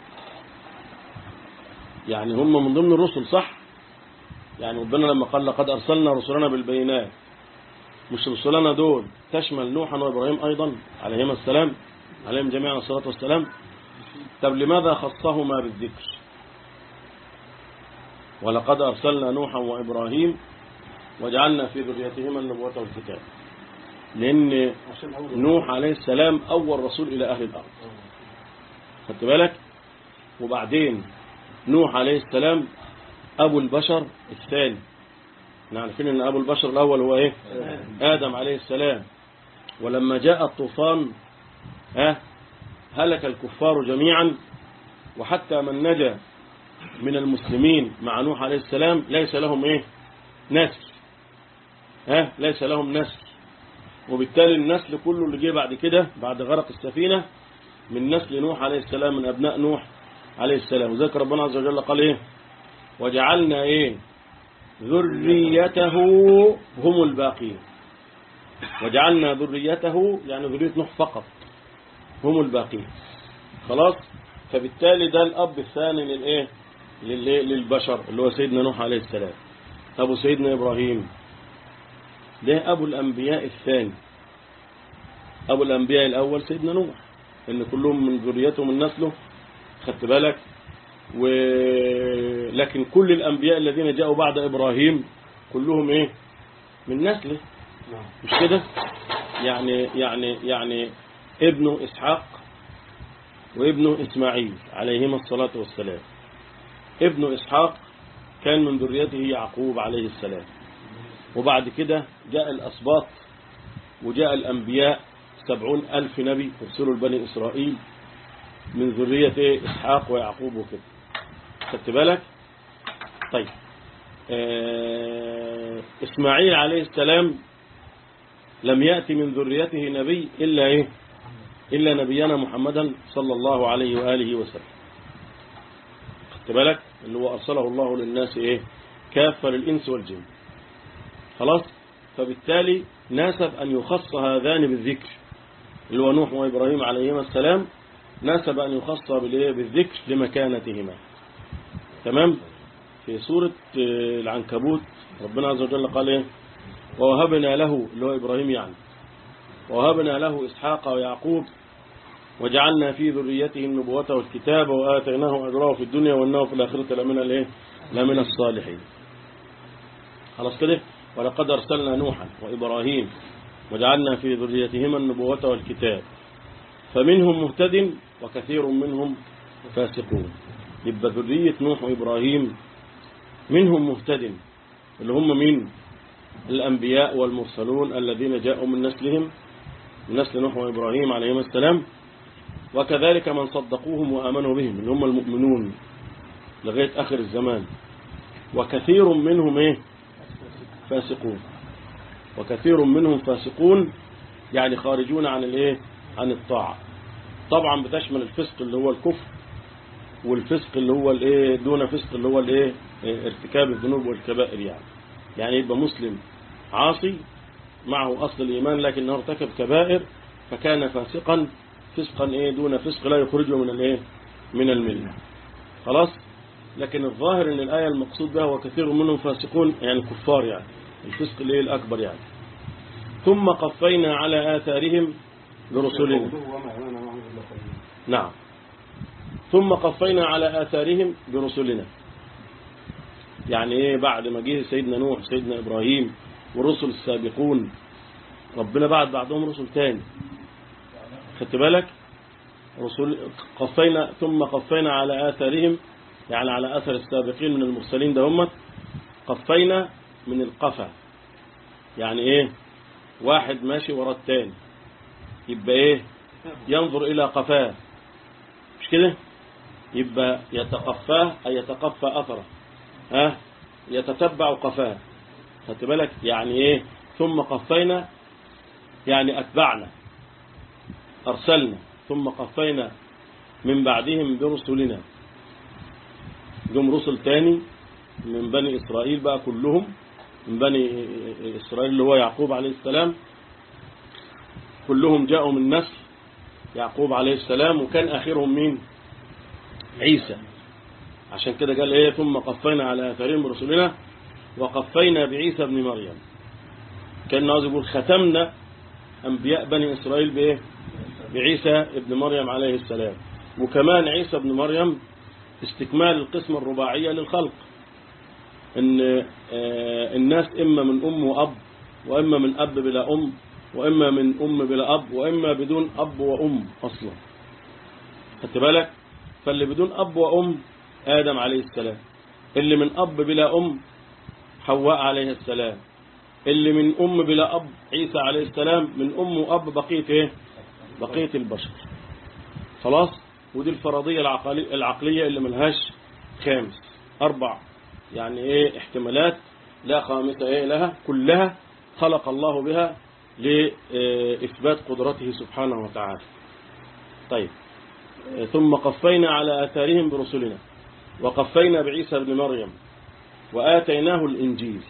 يعني هم من ضمن الرسل صح يعني ربنا لما قال لقد أرسلنا رسلنا بالبينات مش رسلنا دول تشمل نوحا وإبراهيم أيضا عليهما السلام عليهم جميعا الصلاة والسلام طب لماذا خصهما بالذكر ولقد أرسلنا نوحا وإبراهيم وجعلنا في ذريتهما النبوة والكتاب لأن نوح عليه السلام أول رسول إلى أهل الأرض خدت بالك وبعدين نوح عليه السلام أبو البشر الثاني نعرفين أن أبو البشر الأول هو إيه آدم عليه السلام ولما جاء الطوفان ها هلك الكفار جميعا وحتى من نجا من المسلمين مع نوح عليه السلام ليس لهم ايه نسل ها ليس لهم نسل وبالتالي النسل كله اللي جه بعد كده بعد غرق السفينة من نسل نوح عليه السلام من أبناء نوح عليه السلام وذلك ربنا عز وجل قال ايه وجعلنا ايه ذريته هم الباقين وجعلنا ذريته يعني ذرية نوح فقط هم الباقين خلاص فبالتالي ده الأب الثاني للإيه للبشر اللي هو سيدنا نوح عليه السلام أبو سيدنا إبراهيم ده أبو الأنبياء الثاني أبو الأنبياء الأول سيدنا نوح إن كلهم من ذريته من نسله خدت بالك و... لكن كل الأنبياء الذين جاءوا بعد إبراهيم كلهم إيه من نسله مش كده يعني يعني يعني ابنه إسحاق وابنه إسماعيل عليهما الصلاة والسلام ابن إسحاق كان من ذريته يعقوب عليه السلام وبعد كده جاء الأسباط وجاء الأنبياء سبعون ألف نبي ارسلوا لبني إسرائيل من ذرية إسحاق ويعقوب وكده خدت بالك طيب آه إسماعيل عليه السلام لم يأتي من ذريته نبي إلا إيه إلا نبينا محمدا صلى الله عليه وآله وسلم خدت بالك اللي هو أرسله الله للناس إيه كافة للإنس والجن خلاص فبالتالي ناسب أن يخص هذان بالذكر اللي هو نوح وإبراهيم عليهما السلام ناسب أن يخص بالذكر لمكانتهما تمام في سورة العنكبوت ربنا عز وجل قال إيه ووهبنا له اللي هو إبراهيم يعني ووهبنا له إسحاق ويعقوب وجعلنا في ذريته النبوة والكتاب وآتيناه أجره في الدنيا وإنه في الآخرة لمن الإيه لمن الصالحين خلاص كده ولقد أرسلنا نوحا وإبراهيم وجعلنا في ذريتهما النبوة والكتاب فمنهم مهتد وكثير منهم فاسقون يبقى ذرية نوح وإبراهيم منهم مهتد اللي هم مين الأنبياء والمرسلون الذين جاءوا من نسلهم من نسل نوح وإبراهيم عليهما السلام وكذلك من صدقوهم وآمنوا بهم اللي هم المؤمنون لغاية آخر الزمان وكثير منهم إيه فاسقون وكثير منهم فاسقون يعني خارجون عن الإيه عن الطاعة طبعا بتشمل الفسق اللي هو الكفر والفسق اللي هو الايه دون فسق اللي هو الايه ارتكاب الذنوب والكبائر يعني يعني يبقى مسلم عاصي معه أصل الإيمان لكنه ارتكب كبائر فكان فاسقا فسقا ايه دون فسق لا يخرجه من الايه من المله خلاص لكن الظاهر ان الايه المقصود بها وكثير منهم فاسقون يعني كفار يعني الفسق الايه الاكبر يعني ثم قفينا على آثارهم برسلنا نعم ثم قفينا على آثارهم برسلنا يعني ايه بعد ما جه سيدنا نوح سيدنا إبراهيم والرسل السابقون ربنا بعد بعدهم رسل تاني خدت بالك رسول قفينا ثم قفينا على آثارهم يعني على أثر السابقين من المرسلين ده هم قفينا من القفا يعني ايه واحد ماشي ورا التاني يبقى ايه ينظر الى قفاه مش كده يبقى يتقفاه أي يتقفى أثره ها يتتبع قفاه خدت بالك يعني ايه ثم قفينا يعني أتبعنا أرسلنا ثم قفينا من بعدهم برسلنا جم رسل تاني من بني إسرائيل بقى كلهم من بني إسرائيل اللي هو يعقوب عليه السلام كلهم جاءوا من نسل يعقوب عليه السلام وكان آخرهم مين عيسى عشان كده قال ايه ثم قفينا على آثارهم برسلنا وقفينا بعيسى ابن مريم كان عاوز يقول ختمنا أنبياء بني إسرائيل بإيه بعيسى ابن مريم عليه السلام وكمان عيسى ابن مريم استكمال القسمة الرباعية للخلق ان آه الناس إما من أم وأب وإما من أب بلا أم وإما من أم بلا أب وإما بدون أب وأم أصلا خدت بالك فاللي بدون أب وأم آدم عليه السلام اللي من أب بلا أم حواء عليه السلام اللي من أم بلا أب عيسى عليه السلام من أم وأب بقية إيه بقية البشر خلاص ودي الفرضية العقلية اللي ملهاش خامس أربع يعني إيه احتمالات لا خامسة إيه لها كلها خلق الله بها لإثبات قدرته سبحانه وتعالى طيب ثم قفينا على آثارهم برسلنا وقفينا بعيسى بن مريم وآتيناه الإنجيل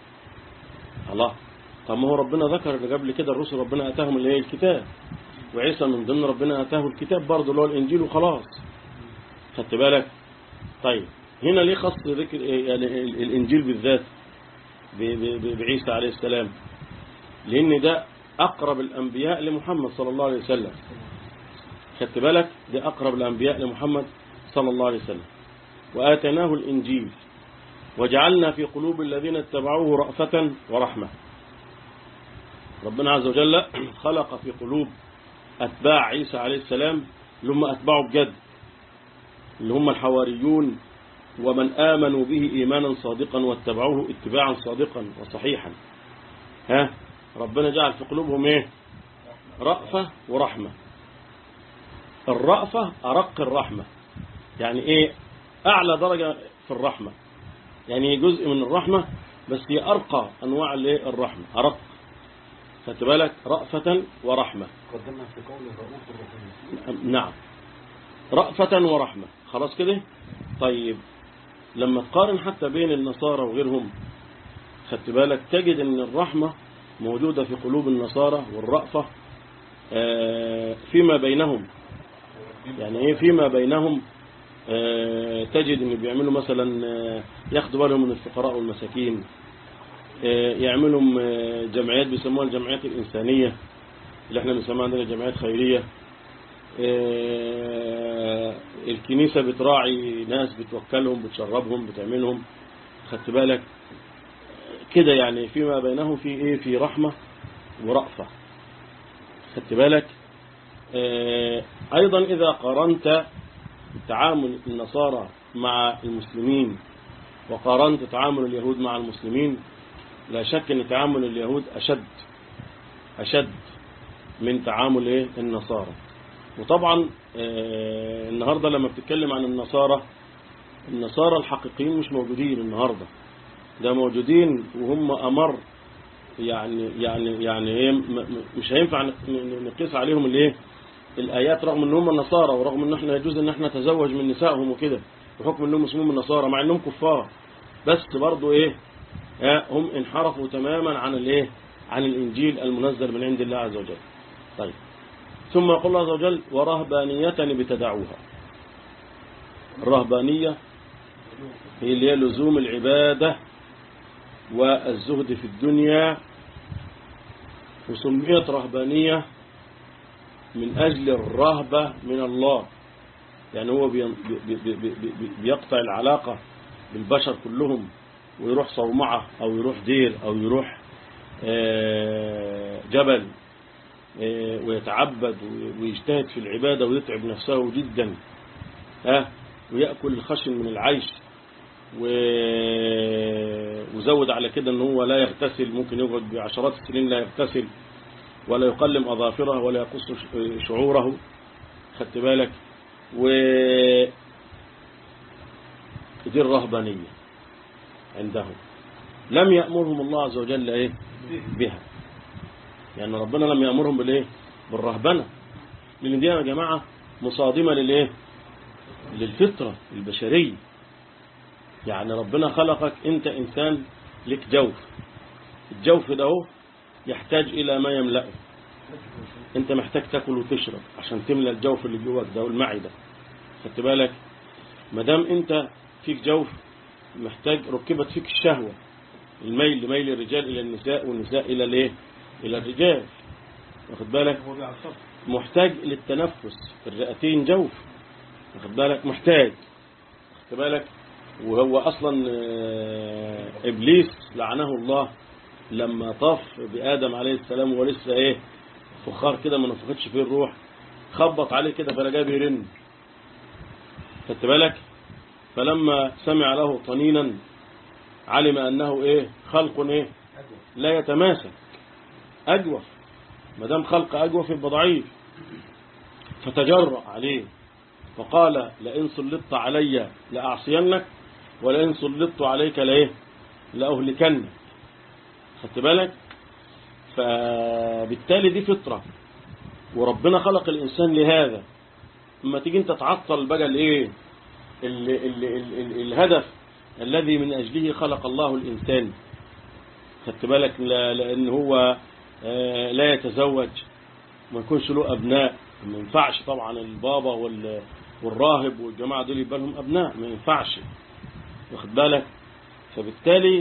الله طب ما هو ربنا ذكر اللي قبل كده الرسل ربنا آتاهم اللي هي الكتاب وعيسى من ضمن ربنا آتاه الكتاب برضه اللي هو الإنجيل وخلاص خدت بالك طيب هنا ليه خص ذكر يعني الإنجيل بالذات بعيسى عليه السلام لأن ده أقرب الأنبياء لمحمد صلى الله عليه وسلم خدت بالك ده أقرب الأنبياء لمحمد صلى الله عليه وسلم وآتناه الإنجيل وجعلنا في قلوب الذين اتبعوه رأفة ورحمة ربنا عز وجل خلق في قلوب أتباع عيسى عليه السلام اللي هم أتباعه بجد اللي هم الحواريون ومن آمنوا به إيمانا صادقا واتبعوه اتباعا صادقا وصحيحا ها ربنا جعل في قلوبهم ايه رأفة ورحمة الرأفة أرق الرحمة يعني ايه أعلى درجة في الرحمة يعني جزء من الرحمة بس هي أرقى أنواع الرحمة أرق خدت بالك رأفة ورحمة قدمنا في قول الرؤوف الرحيم نعم رأفة ورحمة خلاص كده طيب لما تقارن حتى بين النصارى وغيرهم خدت بالك تجد ان الرحمة موجودة في قلوب النصارى والرأفة فيما بينهم يعني ايه فيما بينهم تجد ان بيعملوا مثلا ياخدوا بالهم من الفقراء والمساكين يعملوا جمعيات بيسموها الجمعيات الإنسانية اللي احنا بنسميها عندنا جمعيات خيرية الكنيسة بتراعي ناس بتوكلهم بتشربهم بتعملهم خدت بالك كده يعني فيما بينهم في ايه في رحمة ورأفة خدت بالك ايضا اذا قارنت تعامل النصارى مع المسلمين وقارنت تعامل اليهود مع المسلمين لا شك ان تعامل اليهود اشد اشد من تعامل ايه النصارى وطبعا آه، النهاردة لما بتتكلم عن النصارى النصارى الحقيقيين مش موجودين النهاردة ده موجودين وهم أمر يعني يعني يعني ايه م- م- مش هينفع ن- ن- نقيس عليهم الايه الايات رغم ان هم نصارى ورغم ان احنا يجوز ان احنا نتزوج من نسائهم وكده بحكم انهم اسمهم النصارى مع انهم كفار بس برضو ايه آه، هم انحرفوا تماما عن الايه عن الانجيل المنزل من عند الله عز وجل طيب ثم يقول الله عز وجل ورهبانية ابتدعوها الرهبانية هي اللي هي لزوم العبادة والزهد في الدنيا وسميت رهبانية من أجل الرهبة من الله يعني هو بي- بي- بي- بي- بي- بيقطع العلاقة بالبشر كلهم ويروح صومعة أو يروح دير أو يروح آه، جبل آه، ويتعبد ويجتهد في العبادة ويتعب نفسه جدا ها ويأكل الخشن من العيش و- وزود على كده ان هو لا يغتسل ممكن يقعد بعشرات السنين لا يغتسل ولا يقلم أظافره ولا يقص ش- شعوره خدت بالك و دي الرهبانية عندهم لم يأمرهم الله عز وجل ايه بها يعني ربنا لم يأمرهم بالايه بالرهبنة لأن دي يا جماعة مصادمة للايه للفطرة البشرية يعني ربنا خلقك انت انسان لك جوف الجوف ده هو يحتاج الى ما يملأه انت محتاج تاكل وتشرب عشان تملى الجوف اللي جواك ده والمعدة خدت بالك ما دام انت فيك جوف محتاج ركبت فيك الشهوة الميل ميل الرجال الى النساء والنساء الى الايه الى الرجال واخد بالك هو بيعصب محتاج للتنفس الرئتين جوف واخد بالك محتاج واخد بالك وهو اصلا آه، ابليس لعنه الله لما طاف بادم عليه السلام ولسه ايه فخار كده ما نفختش فيه الروح خبط عليه كده فلقاه بيرن خدت بالك فلما سمع له طنينا علم انه ايه خلق ايه لا يتماسك اجوف ما دام خلق اجوف يبقى ضعيف فتجرأ عليه فقال لئن سلطت علي لأعصينك ولئن سلطت عليك لإيه لأهلكنك خدت بالك فبالتالي دي فطرة وربنا خلق الإنسان لهذا اما تيجي انت تعطل بقى الايه ال ال ال ال الهدف الذي من أجله خلق الله الإنسان خدت بالك لا- لأن هو آه، لا يتزوج ما يكونش له أبناء ما ينفعش طبعا البابا وال- والراهب والجماعة دول يبقى لهم أبناء ما ينفعش واخد بالك فبالتالي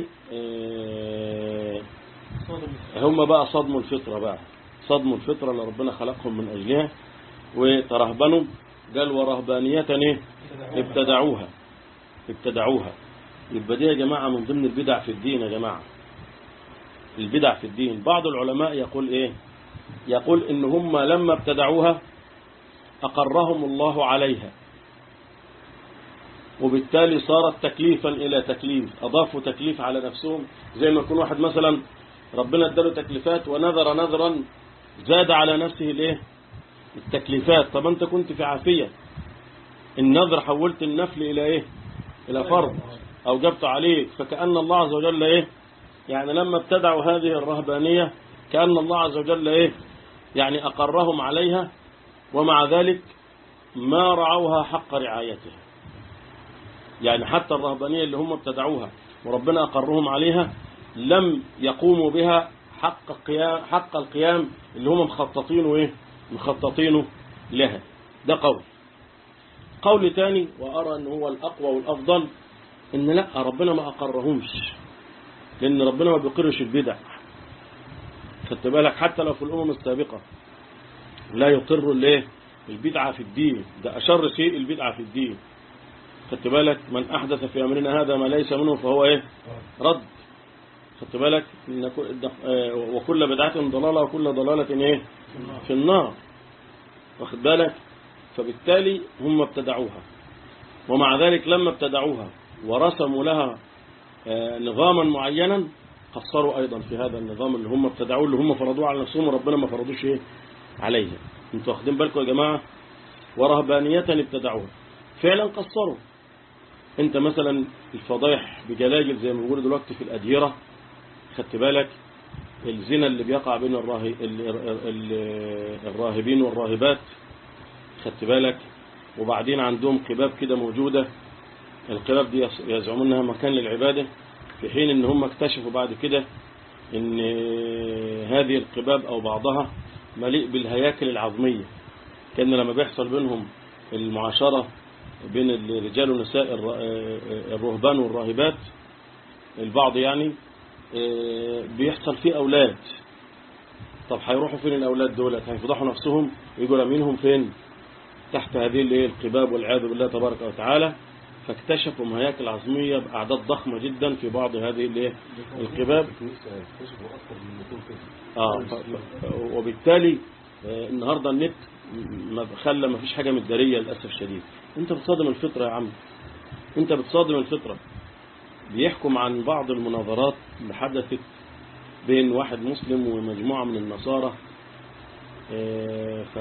آه، هم بقى صدموا الفطرة بقى صدموا الفطرة اللي ربنا خلقهم من أجلها وترهبنوا قال ورهبانية ايه ابتدعوها ابتدعوها يبقى دي يا جماعة من ضمن البدع في الدين يا جماعة البدع في الدين بعض العلماء يقول ايه يقول ان هم لما ابتدعوها اقرهم الله عليها وبالتالي صارت تكليفا الى تكليف اضافوا تكليف على نفسهم زي ما يكون واحد مثلا ربنا اداله تكليفات ونذر نذرا زاد على نفسه الايه التكليفات طب انت كنت في عافية النذر حولت النفل الى ايه الى فرض او جبت عليك فكأن الله عز وجل ايه يعني لما ابتدعوا هذه الرهبانية كأن الله عز وجل ايه يعني اقرهم عليها ومع ذلك ما رعوها حق رعايتها يعني حتى الرهبانية اللي هم ابتدعوها وربنا أقرهم عليها لم يقوموا بها حق قيام حق القيام اللي هم مخططينه ايه مخططينه لها ده قول قول تاني وأرى أن هو الأقوى والأفضل إن لا ربنا ما أقرهمش لأن ربنا ما بيقرش البدع خدت بالك حتى لو في الأمم السابقة لا يقر الايه البدعة في الدين ده أشر شيء البدعة في الدين خدت بالك من أحدث في أمرنا هذا ما ليس منه فهو إيه رد خدت بالك إن كل- آه، وكل بدعة ضلالة وكل ضلالة إيه في النار واخد بالك فبالتالي هم ابتدعوها ومع ذلك لما ابتدعوها ورسموا لها آه، نظاما معينا قصروا أيضا في هذا النظام اللي هم ابتدعوه اللي هم فرضوه على نفسهم وربنا ما فرضوش إيه عليها انتوا واخدين بالكم يا جماعة ورهبانية ابتدعوها فعلا قصروا انت مثلا الفضايح بجلاجل زي ما بيقولوا دلوقتي في الأديرة خدت بالك الزنا اللي بيقع بين الراهي... ال... ال... الراهبين والراهبات خدت بالك وبعدين عندهم قباب كده موجودة القباب دي يص- يزعمون انها مكان للعبادة في حين ان هم اكتشفوا بعد كده ان هذه القباب او بعضها مليء بالهياكل العظمية كان لما بيحصل بينهم المعاشرة بين الرجال والنساء الر- الرهبان والراهبات البعض يعني آه، بيحصل فيه أولاد طب هيروحوا فين الأولاد دول هيفضحوا نفسهم ويجوا رامينهم فين تحت هذه الايه القباب والعياذ بالله تبارك وتعالى فاكتشفوا هياكل عظمية بأعداد ضخمة جدا في بعض هذه الايه القباب اكتشفوا اكثر من 200 كده آه ف- ف- وبالتالي آه، النهاردة النت ما خلى ما فيش حاجة متدارية للأسف الشديد انت بتصادم الفطرة يا عم انت بتصادم الفطرة بيحكم عن بعض المناظرات اللي حدثت بين واحد مسلم ومجموعة من النصارى آه، ف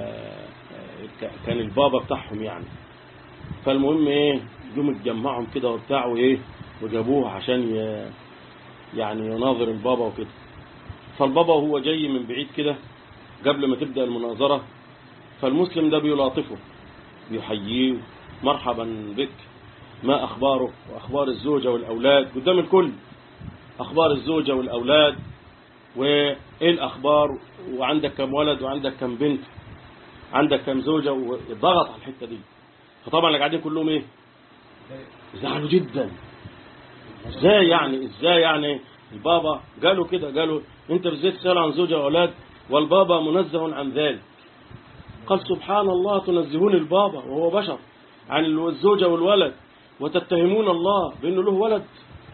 ك- كان البابا بتاعهم يعني فالمهم ايه جم اتجمعهم كده وبتاع وايه وجابوه عشان ي... يعني يناظر البابا وكده فالبابا وهو جاي من بعيد كده قبل ما تبدأ المناظرة فالمسلم ده بيلاطفه بيحييه مرحبا بك ما أخباره وأخبار الزوجة والأولاد قدام الكل أخبار الزوجة والأولاد وإيه الأخبار وعندك كم ولد وعندك كم بنت عندك كم زوجة وضغط على الحتة دي فطبعا اللي قاعدين كلهم إيه زعلوا جدا ازاي يعني ازاي يعني البابا قالوا كده قالوا انت ازاي تسأل عن زوجة واولاد والبابا منزه عن ذلك قال سبحان الله تنزهون البابا وهو بشر عن الزوجة والولد وتتهمون الله بانه له ولد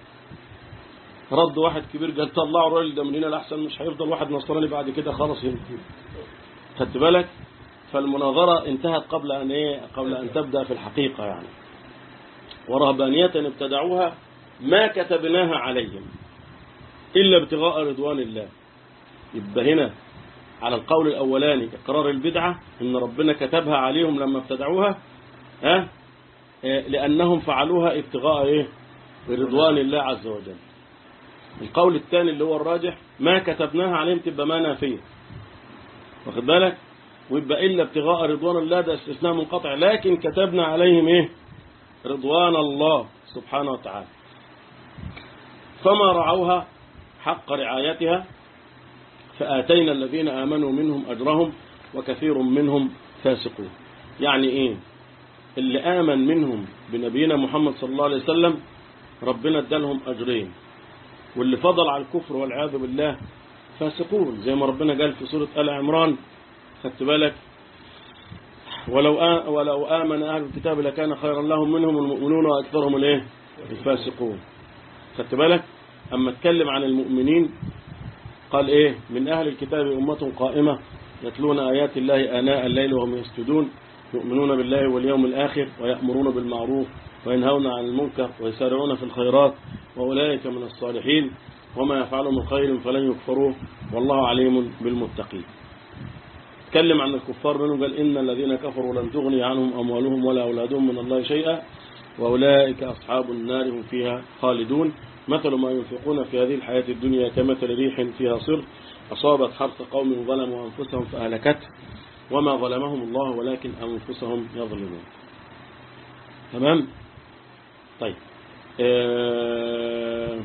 رد واحد كبير قال طلعوا الراجل ده من هنا لأحسن مش هيفضل واحد نصراني بعد كده خلاص يمكن خدت بالك فالمناظرة انتهت قبل أن إيه قبل أن تبدأ في الحقيقة يعني ورهبانية ابتدعوها ما كتبناها عليهم إلا ابتغاء رضوان الله يبقى هنا على القول الأولاني إقرار البدعة إن ربنا كتبها عليهم لما ابتدعوها ها آه، لأنهم فعلوها ابتغاء إيه رضوان الله عز وجل القول الثاني اللي هو الراجح ما كتبناها عليهم تبقى ما نافية واخد بالك ويبقى إلا ابتغاء رضوان الله ده استثناء منقطع لكن كتبنا عليهم إيه رضوان الله سبحانه وتعالى فما رعوها حق رعايتها فآتينا الذين آمنوا منهم أجرهم وكثير منهم فاسقون يعني إيه اللي آمن منهم بنبينا محمد صلى الله عليه وسلم ربنا ادالهم أجرين واللي فضل على الكفر والعياذ بالله فاسقون زي ما ربنا قال في سورة آل عمران خدت بالك ولو آ... ولو آمن أهل الكتاب لكان خيرا لهم منهم المؤمنون وأكثرهم الايه الفاسقون خدت بالك أما اتكلم عن المؤمنين قال إيه من أهل الكتاب أمة قائمة يتلون آيات الله آناء الليل وهم يسجدون يؤمنون بالله واليوم الآخر ويأمرون بالمعروف وينهون عن المنكر ويسارعون في الخيرات وأولئك من الصالحين وما يفعلوا من خير فلن يكفروه والله عليم بالمتقين تكلم عن الكفار منهم قال إن الذين كفروا لن تغني عنهم أموالهم ولا أولادهم من الله شيئا وأولئك أصحاب النار هم فيها خالدون مثل ما ينفقون في هذه الحياة الدنيا كمثل ريح فيها صر أصابت حرث قوم ظلموا أنفسهم فأهلكته وما ظلمهم الله ولكن أنفسهم يظلمون تمام طيب آه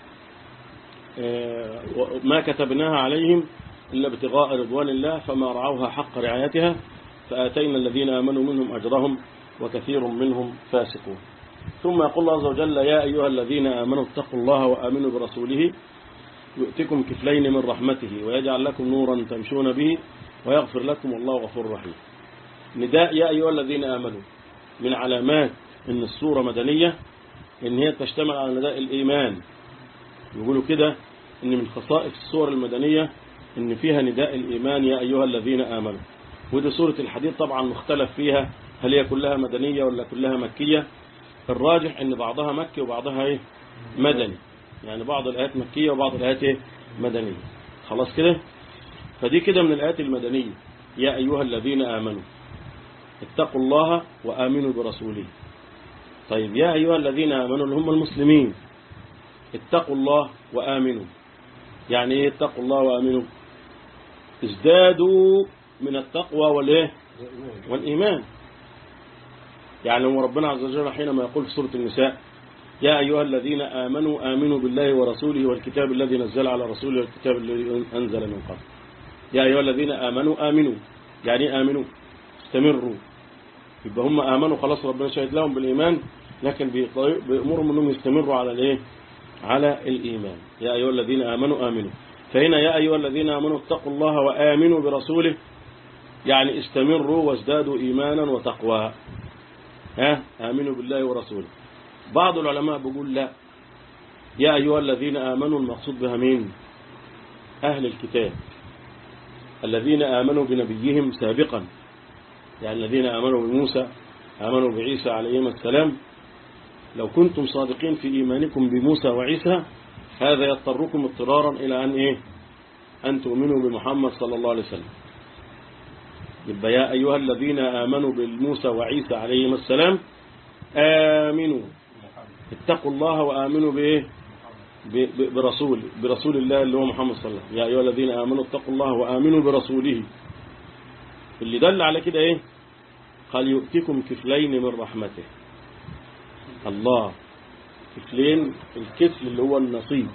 آه ما كتبناها عليهم إلا ابتغاء رضوان الله فما رعوها حق رعايتها فآتينا الذين آمنوا منهم أجرهم وكثير منهم فاسقون ثم يقول الله عز وجل يا أيها الذين آمنوا اتقوا الله وآمنوا برسوله يؤتكم كفلين من رحمته ويجعل لكم نورا تمشون به ويغفر لكم والله غفور رحيم نداء يا أيها الذين آمنوا من علامات أن السورة مدنية أن هي تشتمل على نداء الإيمان يقولوا كده أن من خصائص السور المدنية أن فيها نداء الإيمان يا أيها الذين آمنوا ودي سورة الحديد طبعا مختلف فيها هل هي كلها مدنية ولا كلها مكية الراجح أن بعضها مكي وبعضها إيه مدني يعني بعض الآيات مكية وبعض الآيات إيه مدنية خلاص كده فدي كده من الآيات المدنية يا أيها الذين آمنوا اتقوا الله وآمنوا برسوله طيب يا أيها الذين آمنوا اللي هم المسلمين اتقوا الله وآمنوا يعني ايه اتقوا الله وآمنوا ازدادوا من التقوى والايه والإيمان يعني هو ربنا عز وجل حينما يقول في سورة النساء يا أيها الذين آمنوا آمنوا بالله ورسوله والكتاب الذي نزل على رسوله والكتاب الذي أنزل من قبل يا أيها الذين آمنوا آمنوا يعني آمنوا استمروا يبقى هم آمنوا خلاص ربنا شهد لهم بالإيمان لكن بأمرهم أنهم يستمروا على الإيه على الإيمان يا أيها الذين آمنوا آمنوا فهنا يا أيها الذين آمنوا اتقوا الله وآمنوا برسوله يعني استمروا وازدادوا إيمانا وتقوى ها آمنوا بالله ورسوله بعض العلماء بيقول لا يا أيها الذين آمنوا المقصود بها مين أهل الكتاب الذين آمنوا بنبيهم سابقا يعني الذين آمنوا بموسى آمنوا بعيسى عليهما السلام لو كنتم صادقين في إيمانكم بموسى وعيسى هذا يضطركم اضطرارا إلى أن إيه أن تؤمنوا بمحمد صلى الله عليه وسلم يبقى يا أيها الذين آمنوا بالموسى وعيسى عليهما السلام آمنوا اتقوا الله وآمنوا بإيه برسول برسول الله اللي هو محمد صلى الله عليه وسلم يا أيها الذين آمنوا اتقوا الله وآمنوا برسوله اللي دل على كده إيه قال يؤتكم كفلين من رحمته الله كفلين الكفل اللي هو النصيب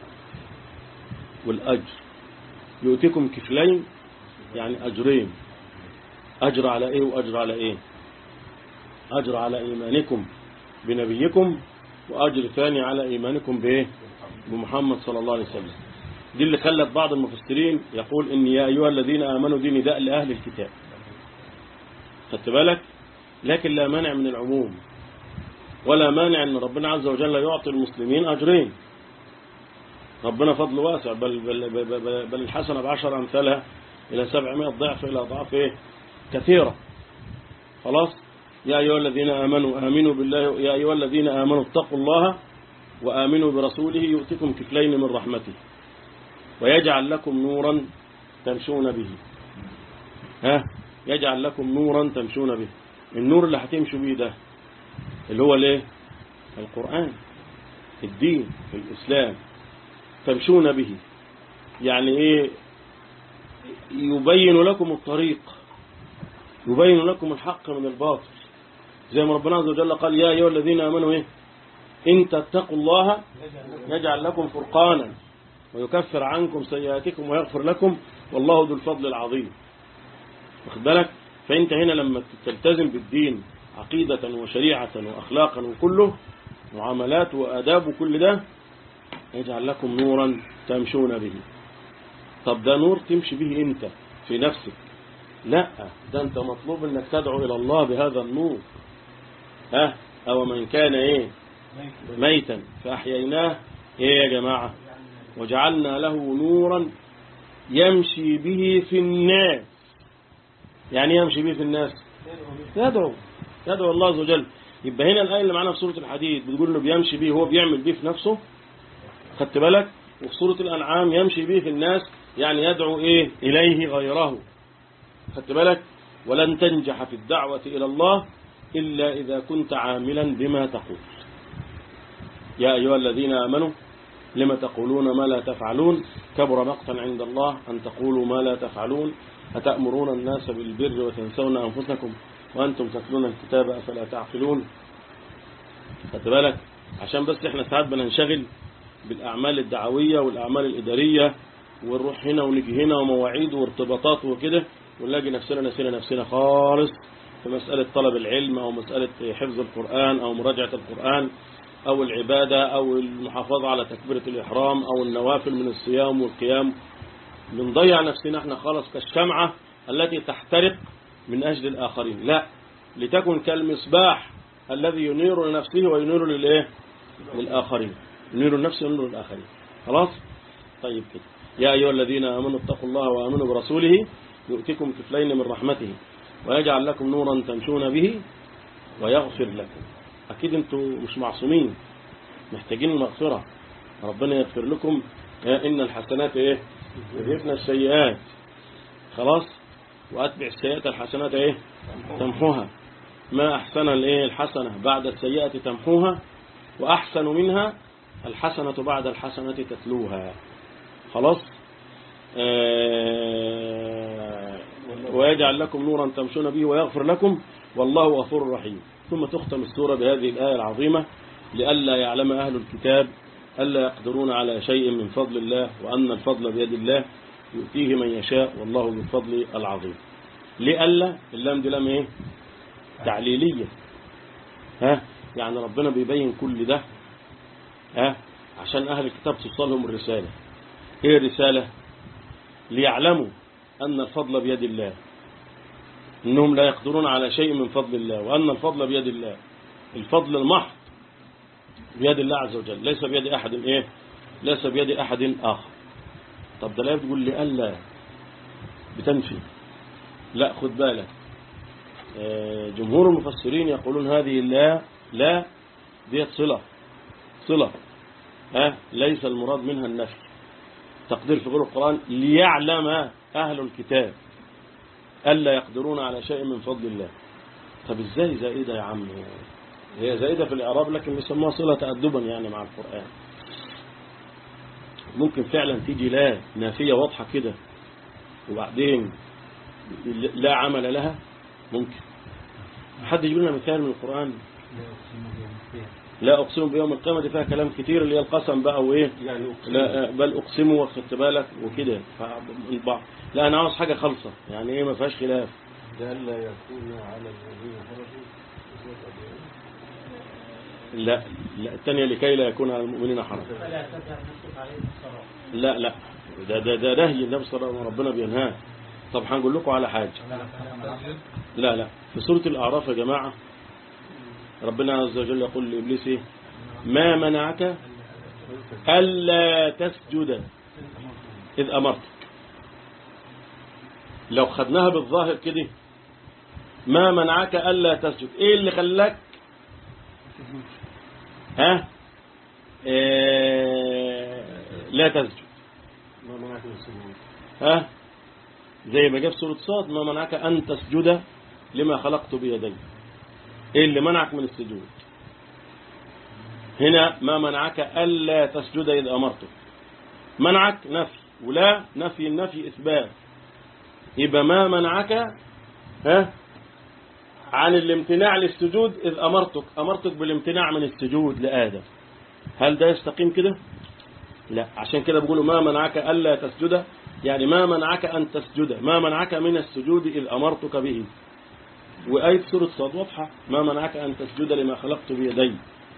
والأجر يؤتكم كفلين يعني أجرين أجر على إيه وأجر على إيه أجر على إيمانكم بنبيكم وأجر ثاني على إيمانكم بإيه بمحمد صلى الله عليه وسلم دي اللي خلت بعض المفسرين يقول إن يا أيها الذين آمنوا دي نداء لأهل الكتاب خدت بالك لكن لا مانع من العموم ولا مانع أن ربنا عز وجل يعطي المسلمين أجرين ربنا فضل واسع بل, بل, بل, بل, بل الحسنة بعشر أمثالها إلى سبعمائة ضعف إلى أضعاف إيه؟ كثيرة خلاص يا أيها الذين آمنوا آمنوا بالله يا أيها الذين آمنوا اتقوا الله وآمنوا برسوله يؤتكم كفلين من رحمته ويجعل لكم نورا تمشون به ها يجعل لكم نورا تمشون به النور اللي هتمشوا به ده اللي هو الايه القرآن الدين الإسلام تمشون به يعني ايه يبين لكم الطريق يبين لكم الحق من الباطل زي ما ربنا عز وجل قال يا أيها الذين آمنوا إيه إن تتقوا الله يجعل لكم فرقانا ويكفر عنكم سيئاتكم ويغفر لكم والله ذو الفضل العظيم واخد بالك فأنت هنا لما تلتزم بالدين عقيدة وشريعة وأخلاقا وكله معاملات وآداب وكل ده يجعل لكم نورا تمشون به طب ده نور تمشي به انت في نفسك لا ده انت مطلوب انك تدعو الى الله بهذا النور ها او من كان ايه ميتا فاحييناه ايه يا جماعة وجعلنا له نورا يمشي به في الناس يعني يمشي به في الناس يدعو يدعو الله عز وجل يبقى هنا الآية اللي معانا في سورة الحديد بتقول له بيمشي به هو بيعمل به في نفسه خدت بالك وفي سورة الأنعام يمشي به في الناس يعني يدعو إيه إليه غيره خدت بالك ولن تنجح في الدعوة إلى الله إلا إذا كنت عاملا بما تقول يا أيها الذين آمنوا لما تقولون ما لا تفعلون كبر مقتا عند الله أن تقولوا ما لا تفعلون أتأمرون الناس بالبر وتنسون أنفسكم وأنتم تتلون الكتاب أفلا تعقلون خدت بالك عشان بس احنا ساعات بننشغل بالأعمال الدعوية والأعمال الإدارية ونروح هنا ونجي هنا ومواعيد وارتباطات وكده ونلاقي نفسنا نسينا نفسنا خالص في مسألة طلب العلم أو مسألة حفظ القرآن أو مراجعة القرآن أو العبادة أو المحافظة على تكبيرة الإحرام أو النوافل من الصيام والقيام بنضيع نفسنا احنا خالص كالشمعة التي تحترق من أجل الآخرين لا لتكن كالمصباح الذي ينير لنفسه وينير للإيه للآخرين ينير النفس وينير للآخرين خلاص طيب كده يا أيها الذين آمنوا اتقوا الله وآمنوا برسوله يؤتكم كفلين من رحمته ويجعل لكم نورا تمشون به ويغفر لكم أكيد أنتوا مش معصومين محتاجين المغفرة ربنا يغفر لكم إن الحسنات إيه يذهبن السيئات خلاص وأتبع السيئة الحسنات إيه تمحوها ما أحسن الإيه الحسنة بعد السيئة تمحوها وأحسن منها الحسنة بعد الحسنة تتلوها خلاص آه ويجعل لكم نورا تمشون به ويغفر لكم والله غفور رحيم ثم تختم السورة بهذه الآية العظيمة لئلا يعلم أهل الكتاب ألا يقدرون على شيء من فضل الله وأن الفضل بيد الله يؤتيه من يشاء والله ذو الفضل العظيم لئلا اللام دي لام ايه تعليلية ها يعني ربنا بيبين كل ده ها عشان أهل الكتاب توصلهم الرسالة ايه الرسالة ليعلموا أن الفضل بيد الله إنهم لا يقدرون على شيء من فضل الله وأن الفضل بيد الله الفضل المحض بيد الله عز وجل ليس بيد أحد إيه ليس بيد أحد آخر طب ده لا بتقول لي ألا بتنفي لا خد بالك آه، جمهور المفسرين يقولون هذه لا لا ديت صلة صلة ها ليس المراد منها النفي تقدير في قول القرآن ليعلم أهل الكتاب ألا يقدرون على شيء من فضل الله طب ازاي زائدة يا عم هي زائدة في الإعراب لكن بيسموها صلة تأدبا يعني مع القرآن ممكن فعلا تيجي لا نافية واضحة كده وبعدين لا عمل لها ممكن حد يجيب لنا مثال من القرآن لا أقسم بيوم القيامة دي فيها كلام كتير اللي هي القسم بقى وإيه يعني أقسم لا بل أقسمه واخدت بالك وكده فالبعض لا أنا عاوز حاجة خالصة يعني إيه ما فيهاش خلاف لئلا يكون على الذين خرجوا لا لا الثانية لكي لا يكون على المؤمنين حرج فلا تذهب نفسك عليه الصلاة لا لا ده ده ده نهي النبي صلى الله عليه وسلم ربنا بينهاه طب هنقول لكم على حاجة لا لا في سورة الأعراف يا جماعة ربنا عز وجل يقول لإبليس إيه؟ ما منعك ألا تسجد إذ أمرتك لو خدناها بالظاهر كده ما منعك ألا تسجد إيه اللي خلاك ها إيه لا تسجد ما منعك من السجود ها زي ما جاب سورة صاد ما منعك أن تسجد لما خلقت بيدي إيه اللي منعك من السجود هنا ما منعك ألا تسجد إذ أمرتك منعك نفي ولا نفي النفي إثبات يبقى ما منعك ها عن الامتناع للسجود إذ أمرتك أمرتك بالامتناع من السجود لآدم هل ده يستقيم كده لا عشان كده بيقولوا ما منعك ألا تسجد يعني ما منعك أن تسجد ما منعك من السجود إذ أمرتك به وآية سورة صاد واضحة ما منعك أن تسجد لما خلقت بيدي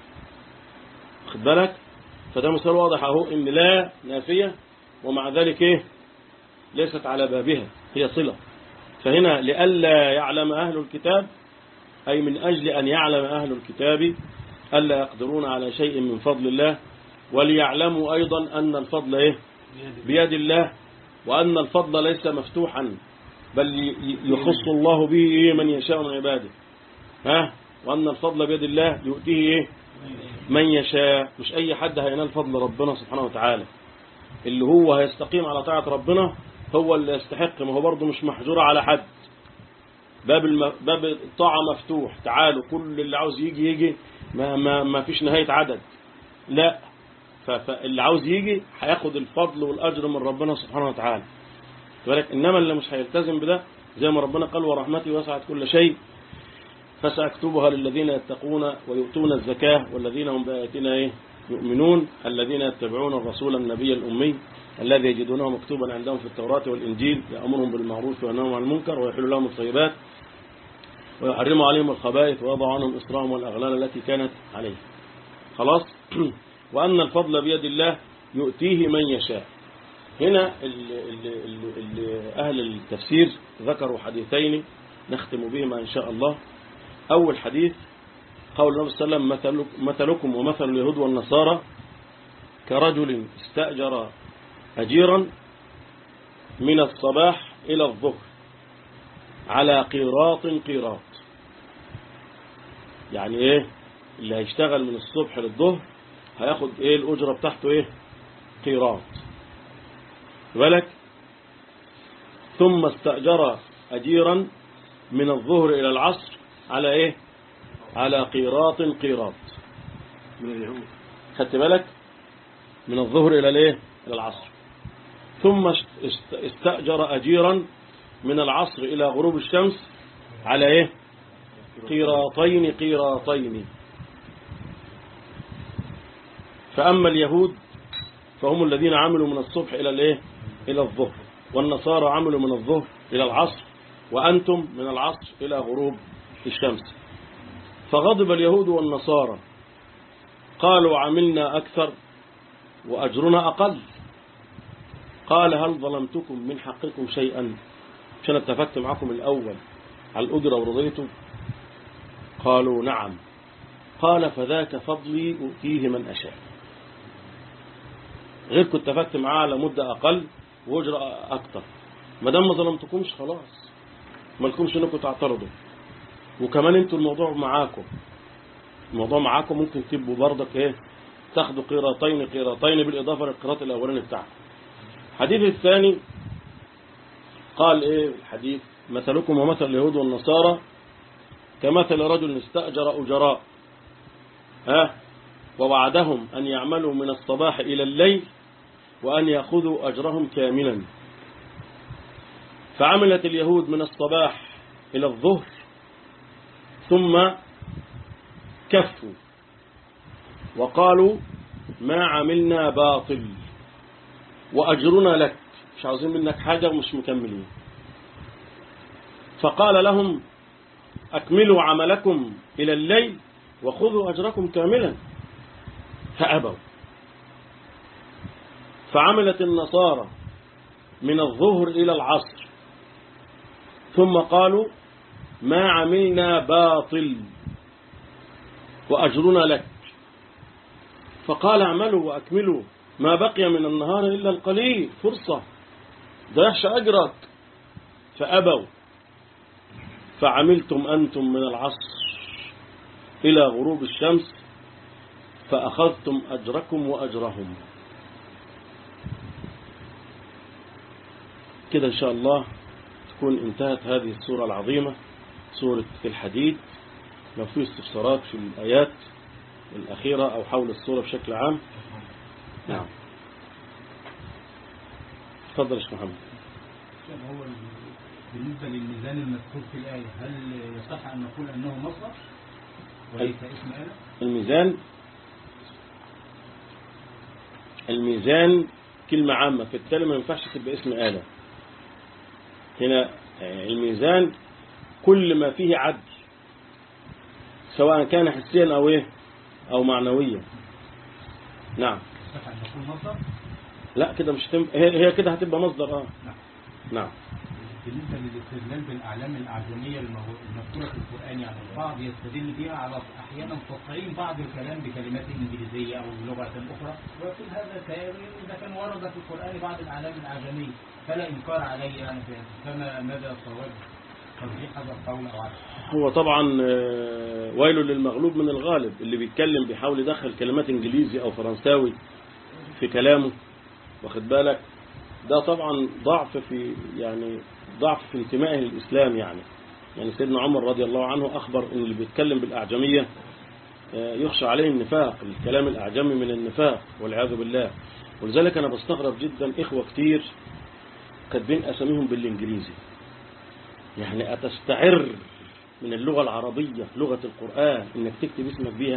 خد بالك فده مثال واضح اهو ان لا نافية ومع ذلك ايه ليست على بابها هي صلة فهنا لئلا يعلم أهل الكتاب أي من أجل أن يعلم أهل الكتاب ألا يقدرون على شيء من فضل الله وليعلموا أيضا أن الفضل إيه بيد الله وأن الفضل ليس مفتوحا بل ي- يخص الله به إيه من يشاء من عباده ها وأن الفضل بيد الله يؤتيه إيه من يشاء مش أي حد هينال فضل ربنا سبحانه وتعالى اللي هو هيستقيم على طاعة ربنا هو اللي يستحق ما هو برضه مش محجور على حد باب الم... باب الطاعة مفتوح تعالوا كل اللي عاوز يجي يجي ما, ما, ما فيش نهاية عدد لا ف... فاللي عاوز يجي هياخد الفضل والأجر من ربنا سبحانه وتعالى ولكن إنما اللي مش هيلتزم بده زي ما ربنا قال ورحمتي وسعت كل شيء فسأكتبها للذين يتقون ويؤتون الزكاة والذين هم بآياتنا إيه؟ يؤمنون الذين يتبعون الرسول النبي الأمي الذي يجدونه مكتوبا عندهم في التوراة والإنجيل يأمرهم بالمعروف وينهاهم عن المنكر ويحل لهم الطيبات ويحرم عليهم الخبائث ويضع عنهم إصرارهم والأغلال التي كانت عليه خلاص وأن الفضل بيد الله يؤتيه من يشاء هنا ال ال ال ال أهل التفسير ذكروا حديثين نختم بهما إن شاء الله أول حديث قول النبي صلى الله عليه وسلم مثلك- مثلكم ومثل اليهود والنصارى كرجل استأجر أجيرا من الصباح إلى الظهر على قيراط قيراط يعني إيه اللي هيشتغل من الصبح للظهر هياخد إيه الأجرة بتاعته إيه قيراط بالك ثم استأجر أجيرا من الظهر إلى العصر على إيه على قيراط قيراط من اليهود خدت بالك من الظهر إلى الإيه إلى العصر ثم است- استأجر أجيرا من العصر إلى غروب الشمس على إيه قيراطين قيراطين فأما اليهود فهم الذين عملوا من الصبح إلى الإيه إلى الظهر والنصارى عملوا من الظهر إلى العصر وأنتم من العصر إلى غروب الشمس فغضب اليهود والنصارى قالوا عملنا أكثر وأجرنا أقل قال هل ظلمتكم من حقكم شيئا عشان اتفقت معكم الأول على الأجرة ورضيتم قالوا نعم قال فذاك فضلي أؤتيه من أشاء غيركم اتفقت معاه على مدة أقل وأجرة أكتر ما دام ما ظلمتكمش خلاص ما لكمش انكم تعترضوا وكمان انتوا الموضوع معاكم الموضوع معاكم ممكن تبقوا برضك ايه تاخدوا قيراطين قيراطين بالإضافة للقيراط الأولاني بتاعكم الحديث الثاني قال ايه الحديث مثلكم ومثل اليهود والنصارى كمثل رجل استأجر أجراء ها ووعدهم أن يعملوا من الصباح إلى الليل وأن يأخذوا أجرهم كاملا فعملت اليهود من الصباح إلى الظهر ثم كفوا وقالوا ما عملنا باطل وأجرنا لك مش عاوزين منك حاجة ومش مكملين فقال لهم أكملوا عملكم إلى الليل وخذوا أجركم كاملا فأبوا فعملت النصارى من الظهر إلى العصر ثم قالوا ما عملنا باطل وأجرنا لك فقال اعملوا وأكملوا ما بقي من النهار إلا القليل فرصة ضيعش أجرك فأبوا فعملتم أنتم من العصر إلى غروب الشمس فأخذتم أجركم وأجرهم كده إن شاء الله تكون انتهت هذه السورة العظيمة سورة الحديد لو في استفسارات في الآيات الأخيرة أو حول السورة بشكل عام نعم تفضل يا شيخ محمد هو بالنسبة للميزان المذكور في الآية هل يصح أن نقول أنه مصدر وليس اسم آلة؟ الميزان الميزان كلمة عامة في التالي ما ينفعش تبقى اسم آلة هنا الميزان كل ما فيه عدل سواء كان حسيا أو إيه أو معنويا نعم يصح أن نقول مصدر؟ لا كده مش تم... هي هي كده هتبقى مصدر اه نعم. نعم بالنسبة للاستدلال بالأعلام الأعجمية المو- المذكورة في القرآن يعني البعض يستدل بها على أحيانا تصعيد بعض الكلام بكلمات إنجليزية أو لغة أخرى ويقول هذا كلام إذا كان ورد في القرآن بعض الأعلام الأعجمية فلا إنكار عليه يعني في هذا. فما مدى صواب ترجيح هذا القول أو عدم هو طبعا آه، ويل للمغلوب من الغالب اللي بيتكلم بيحاول يدخل كلمات انجليزي او فرنساوي في كلامه واخد بالك ده طبعا ضعف في يعني ضعف في انتمائه للاسلام يعني يعني سيدنا عمر رضي الله عنه اخبر ان اللي بيتكلم بالاعجميه آه، يخشى عليه النفاق الكلام الاعجمي من النفاق والعياذ بالله ولذلك انا بستغرب جدا اخوه كتير كاتبين اساميهم بالانجليزي يعني أتستعر من اللغة العربية لغة القرآن إنك تكتب اسمك بيها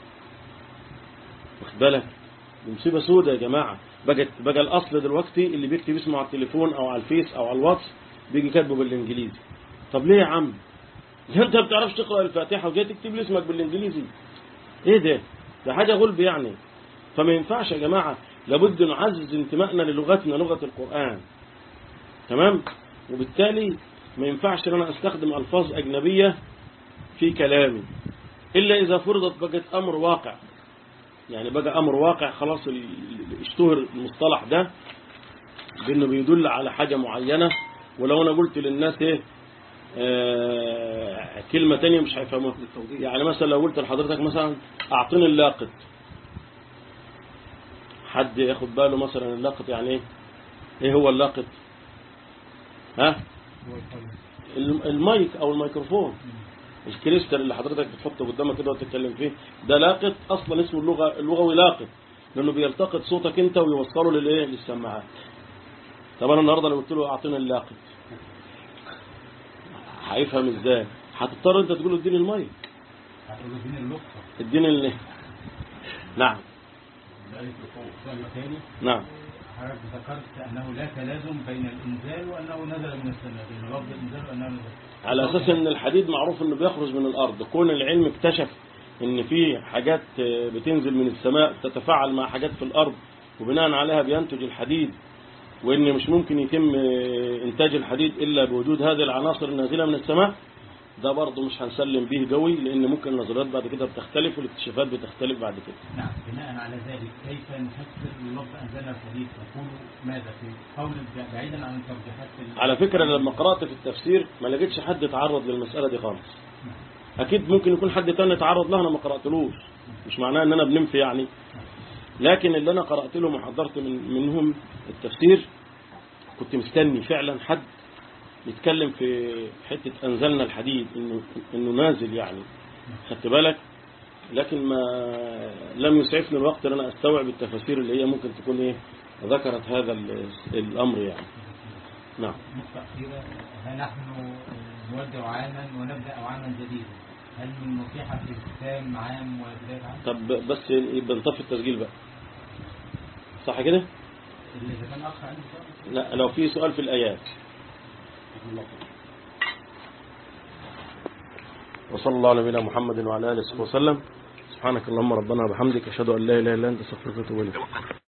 واخد بالك دي مصيبة سودة يا جماعة بقت بقى الأصل دلوقتي اللي بيكتب اسمه على التليفون أو على الفيس أو على الواتس بيجي كاتبه بالإنجليزي طب ليه يا عم أنت ما بتعرفش تقرأ الفاتحة وجاي تكتب لي اسمك بالإنجليزي إيه ده ده حاجة غلب يعني فما ينفعش يا جماعة لابد نعزز انتمائنا للغتنا لغة القرآن تمام وبالتالي ما ينفعش ان انا استخدم الفاظ اجنبيه في كلامي الا اذا فرضت بقت امر واقع يعني بقى امر واقع خلاص ال- ال- اشتهر المصطلح ده بانه بيدل على حاجه معينه ولو انا قلت للناس ايه آه كلمه تانية مش هيفهموها يعني مثلا لو قلت لحضرتك مثلا اعطيني اللاقط حد ياخد باله مثلا اللاقط يعني ايه ايه هو اللاقط ها هو الفايل. الم- المايك او الميكروفون الكريستال اللي حضرتك بتحطه قدامك كده وتتكلم فيه ده لاقط اصلا اسمه اللغه اللغوي لاقط لانه بيلتقط صوتك انت ويوصله للايه للسماعات طب انا النهارده لو قلت له اعطيني اللاقط هيفهم ازاي هتضطر انت تقول له اديني المايك هتقول له اديني اللقطة اديني ال... نعم السؤال الثاني نعم حضرتك ذكرت أنه لا تلازم بين الإنزال وأنه نزل من السماء بين لفظ الإنزال وأنه نزل على اساس ان الحديد معروف انه بيخرج من الارض كون العلم اكتشف ان في حاجات بتنزل من السماء تتفاعل مع حاجات في الارض وبناء عليها بينتج الحديد وان مش ممكن يتم انتاج الحديد الا بوجود هذه العناصر النازله من السماء ده برضه مش هنسلم به قوي لان ممكن النظريات بعد كده بتختلف والاكتشافات بتختلف بعد كده نعم بناء على ذلك كيف نفسر لفظ أنزل الحديث نقول ماذا في قول بعيدا عن الترجيحات في ال- على فكرة لما قرأت في التفسير ما لقيتش حد تعرض للمسألة دي خالص أكيد ممكن يكون حد تاني تعرض لها أنا ما قرأتلوش مش معناه أن أنا بنمفي يعني لكن اللي أنا قرأت لهم وحضرت من منهم التفسير كنت مستني فعلا حد يتكلم في حتة أنزلنا الحديد إنه, إنه نازل يعني خدت بالك لكن ما لم يسعفني الوقت ان انا استوعب التفاسير اللي هي ممكن تكون ايه ذكرت هذا ال- الامر يعني نعم نقطة أخيرة ها نحن نودع عاما ونبدأ عاما جديدا هل من نصيحة في الختام عام وبداية عام؟ طب بس يبقى نطفي التسجيل بقى صح كده اللي إذا كان أخ عنده سؤال لا لو في سؤال في الآيات وصلى الله على نبينا محمد وعلى آله وصحبه وسلم سبحانك اللهم ربنا وبحمدك أشهد أن لا إله إلا أنت استغفرك وأتوب إليك